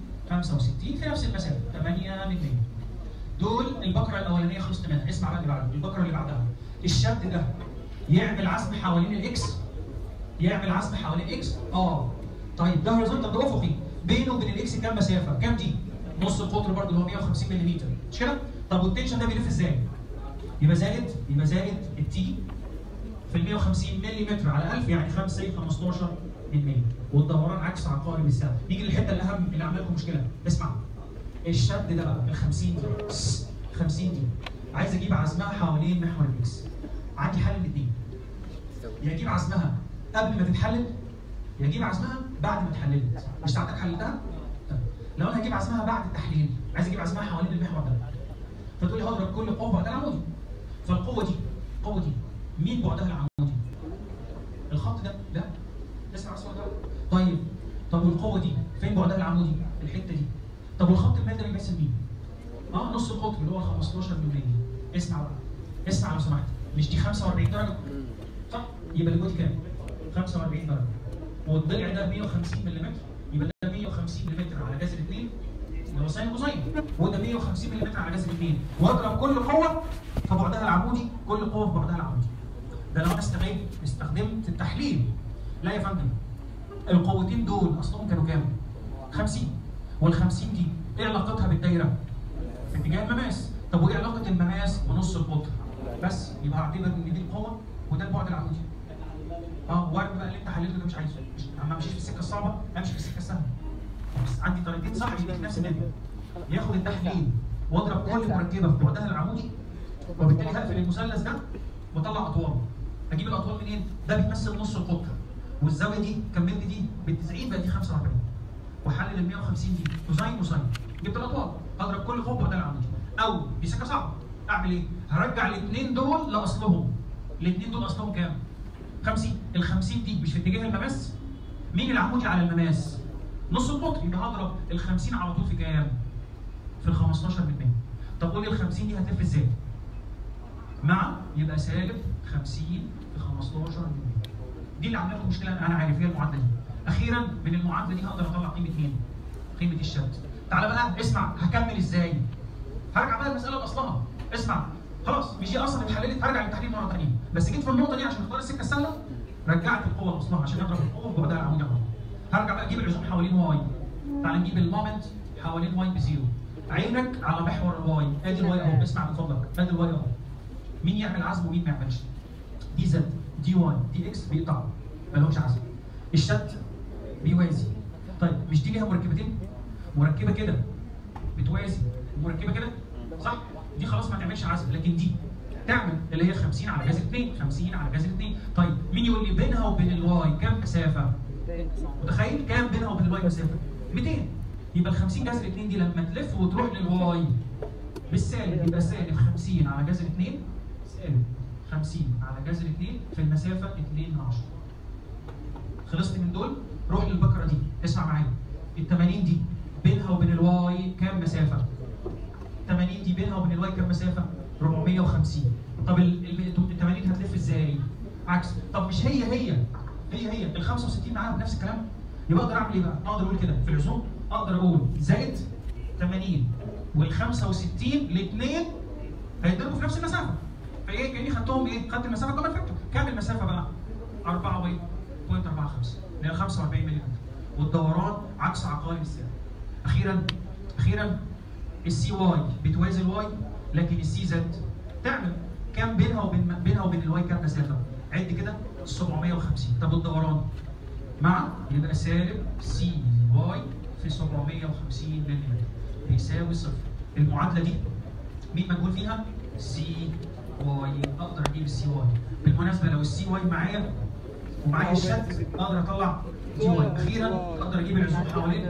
[SPEAKER 1] 65 في نفس المسافه 8 من 100 دول البكره الاولانيه خلصت منها اسمع بقى اللي بعده البكره اللي بعدها الشد ده يعمل عزم حوالين الاكس يعمل عزم حوالين اكس اه طيب ده هوريزونتال ده افقي بينه وبين الاكس كام مسافه؟ كام دي؟ نص القطر برضه اللي هو 150 ملم مش كده؟ طب والتنشن ده بيلف ازاي؟ يبقى زائد يبقى زائد التي في ال 150 ملم على 1000 يعني 5 15 من 100 والدوران عكس عقارب الساعه نيجي للحته الاهم اللي عامله لكم مشكله اسمع الشد ده بقى ال 50 دي 50 دي عايز اجيب عزمها حوالين محور الاكس عندي حل الاثنين يا اجيب عزمها قبل ما تتحلل يا اجيب عزمها بعد ما اتحللت مش ساعتك حللتها؟ طيب. لو انا هجيب عزمها بعد التحليل عايز اجيب عزمها حوالين المحور ده فتقول لي هضرب كل قوه بعدها العمودي فالقوه دي القوه دي مين بعدها العمودي؟ الخط ده لا اسمع السؤال ده طيب طب والقوه دي فين بعدها العمودي؟ الحته دي طب والخط المائل ده بيمثل مين؟ اه نص القطر اللي هو 15 مللي اسمع بقى اسمع لو سمحت مش دي 45 درجه صح؟ يبقى الجهد كام؟ 45 درجه والضلع ده 150 ملم يبقى ده 150 ملم على جذر 2 اللي هو ساين كوساين وده 150 ملم على جذر 2 واضرب كل قوه في بعدها العمودي كل قوه في بعدها العمودي ده لو انا استخدمت استخدمت التحليل لا يا فندم القوتين دول اصلهم كانوا كام؟ 50 وال 50 دي ايه علاقتها بالدايره؟ في اتجاه المماس طب وايه علاقه المماس بنص القطر؟ بس يبقى هعتبر ان دي القوه وده البعد العمودي اه وارد بقى اللي انت حللته ده مش عايزه مش اما امشيش في السكه الصعبه امشي في السكه السهله بس عندي طريقتين صح يديك نفس النتيجه ياخد التحليل واضرب كل مركبه في بعدها العمودي وبالتالي هقفل المثلث ده واطلع اطواله اجيب الاطوال منين؟ ده بيمثل نص القطر والزاويه دي كملت دي بال 90 بقت دي 45 واحلل ال 150 دي كوساين وساين جبت الاطوال اضرب كل قوه بعدها العمودي او دي سكه صعبه اعمل ايه؟ هرجع الاثنين دول لاصلهم الاثنين دول اصلهم كام؟ 50 ال 50 دي مش في اتجاه المماس مين العمودي على المماس؟ نص القطر يبقى هضرب ال 50 على طول في كام؟ في ال 15 من 100 طب قول لي ال 50 دي هتلف ازاي؟ مع يبقى سالب 50 في 15 من 100 دي اللي عامله لكم مشكله انا عارف هي المعادله دي اخيرا من المعادله دي هقدر اطلع قيمه مين؟ قيمه الشد تعالى بقى اسمع هكمل ازاي؟ هرجع بقى المساله لاصلها اسمع خلاص مش هي اصلا اتحللت هرجع للتحليل مره ثانيه بس جيت في النقطه دي عشان اختار السكه السهله رجعت القوه لاصلها عشان اضرب القوه وبعدها العمودي على طول. هرجع بقى اجيب العزوم حوالين واي تعالى نجيب المومنت حوالين واي بزيرو عينك على محور الواي ادي الواي اهو اسمع من فضلك ادي الواي اهو مين يعمل عزم ومين ما يعملش دي زد دي واي دي اكس بيقطعوا مالهمش عزم الشد بيوازي طيب مش دي ليها مركبتين مركبه كده بتوازي ومركبه كده صح دي خلاص ما تعملش عزم لكن دي تعمل اللي هي 50 على جذر 2 50 على جذر 2 طيب مين يقول لي بينها وبين الواي كام مسافه متخيل كام بينها وبين الواي مسافه 200 يبقى ال 50 جذر 2 دي لما تلف وتروح للواي بالسالب يبقى سالب 50 على جذر 2 سالب 50 على جذر 2 في المسافه 2 من 10 خلصت من دول روح للبكره دي اسمع معايا ال 80 دي بينها وبين الواي كام مسافه 80 دي بينها وبين الواي كام مسافه 450 طب ال ال 80 هتلف ازاي عكس طب مش هي هي هي هي ال 65 معاها بنفس الكلام يبقى اقدر اعمل ايه بقى اقدر اقول كده في العزوم اقدر اقول زائد 80 وال 65 الاثنين هيتضربوا في نفس المسافه فايه كاني خدتهم ايه خدت المسافه كمان فاكتور كام المسافه بقى 4.45 اللي هي 45 ملم والدوران عكس عقارب الساعه اخيرا اخيرا السي واي بتوازي الواي لكن السي زد تعمل كام بينها وبين بينها وبين الواي كام مسافه عد كده 750 طب الدوران مع يبقى سالب سي واي في 750 ملم بيساوي صفر المعادله دي مين مجهول فيها؟ سي واي اقدر اجيب السي واي بالمناسبه لو السي واي معايا ومعايا الشد اقدر اطلع دي واي اخيرا اقدر اجيب العزوم حوالين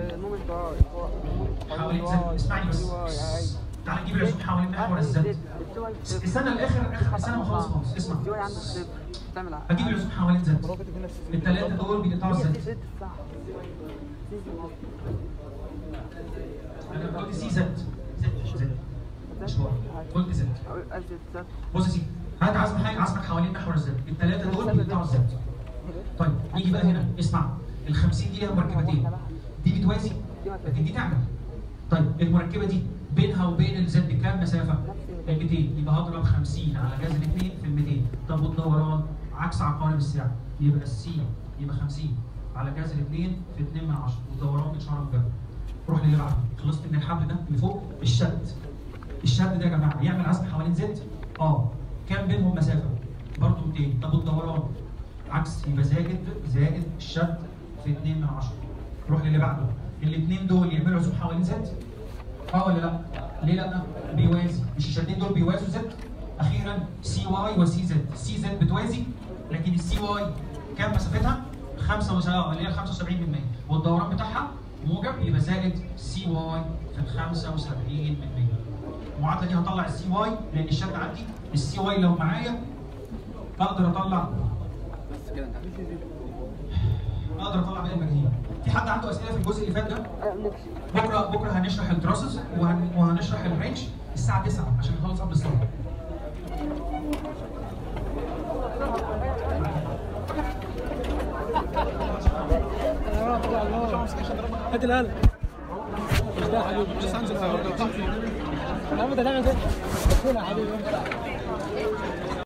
[SPEAKER 1] حوالين زد اسمعني بس تعال نجيب العزوم حوالين محور الزد استنى الاخر اخر استنى ما خلاص خالص اسمع
[SPEAKER 2] دي عندك صفر تعمل
[SPEAKER 1] هجيب العزوم حوالين زد الثلاثه دول بيقطعوا الزد انا قلت سي زد زد زد مش واي قلت زد بص يا سيدي هات عزم حاجه عزمك حوالين محور الزد الثلاثه دول بيقطعوا الزد طيب نيجي بقى هنا اسمع ال 50 دي ليها مركبتين دي بتوازي لكن دي تعمل طيب المركبه دي بينها وبين الزد كام مسافه؟ ال 200 يبقى هضرب 50 على جذر 2 في ال 200 طب والدوران عكس عقارب الساعه يبقى السي يبقى 50 على جذر 2 في 2 من 10 والدوران اشاره مجرد روح للي بعده خلصت من الحبل ده اللي فوق الشد الشد ده يا جماعه يعمل عزم حوالين زد اه كام بينهم مسافه؟ برضه 200 طب والدوران عكس يبقى زائد زائد الشد في 2 من 10 روح للي بعده الاثنين دول يعملوا عزوم حوالين زد اه ولا لا؟ ليه لا؟ بيوازي مش الشدين دول بيوازوا زد اخيرا سي واي وسي زد سي زد بتوازي لكن السي واي كام مسافتها؟ 5 مساواه اللي هي 75% والدوران بتاعها موجب يبقى زائد سي واي في ال 75% المعادله دي هطلع السي واي لان الشد عندي السي واي لو معايا اقدر اطلع
[SPEAKER 4] بس كده انت
[SPEAKER 1] اقدر اطلع باقي المجاهيل في حد عنده اسئله في الجزء اللي فات ده؟ بكره بكره هنشرح الدراسز وهن... وهنشرح الرينج الساعه 9 عشان نخلص قبل الصلاه
[SPEAKER 5] هات القلم مش ده يا حبيبي
[SPEAKER 6] بس انزل
[SPEAKER 5] يا عم ده نعمل كده يا حبيبي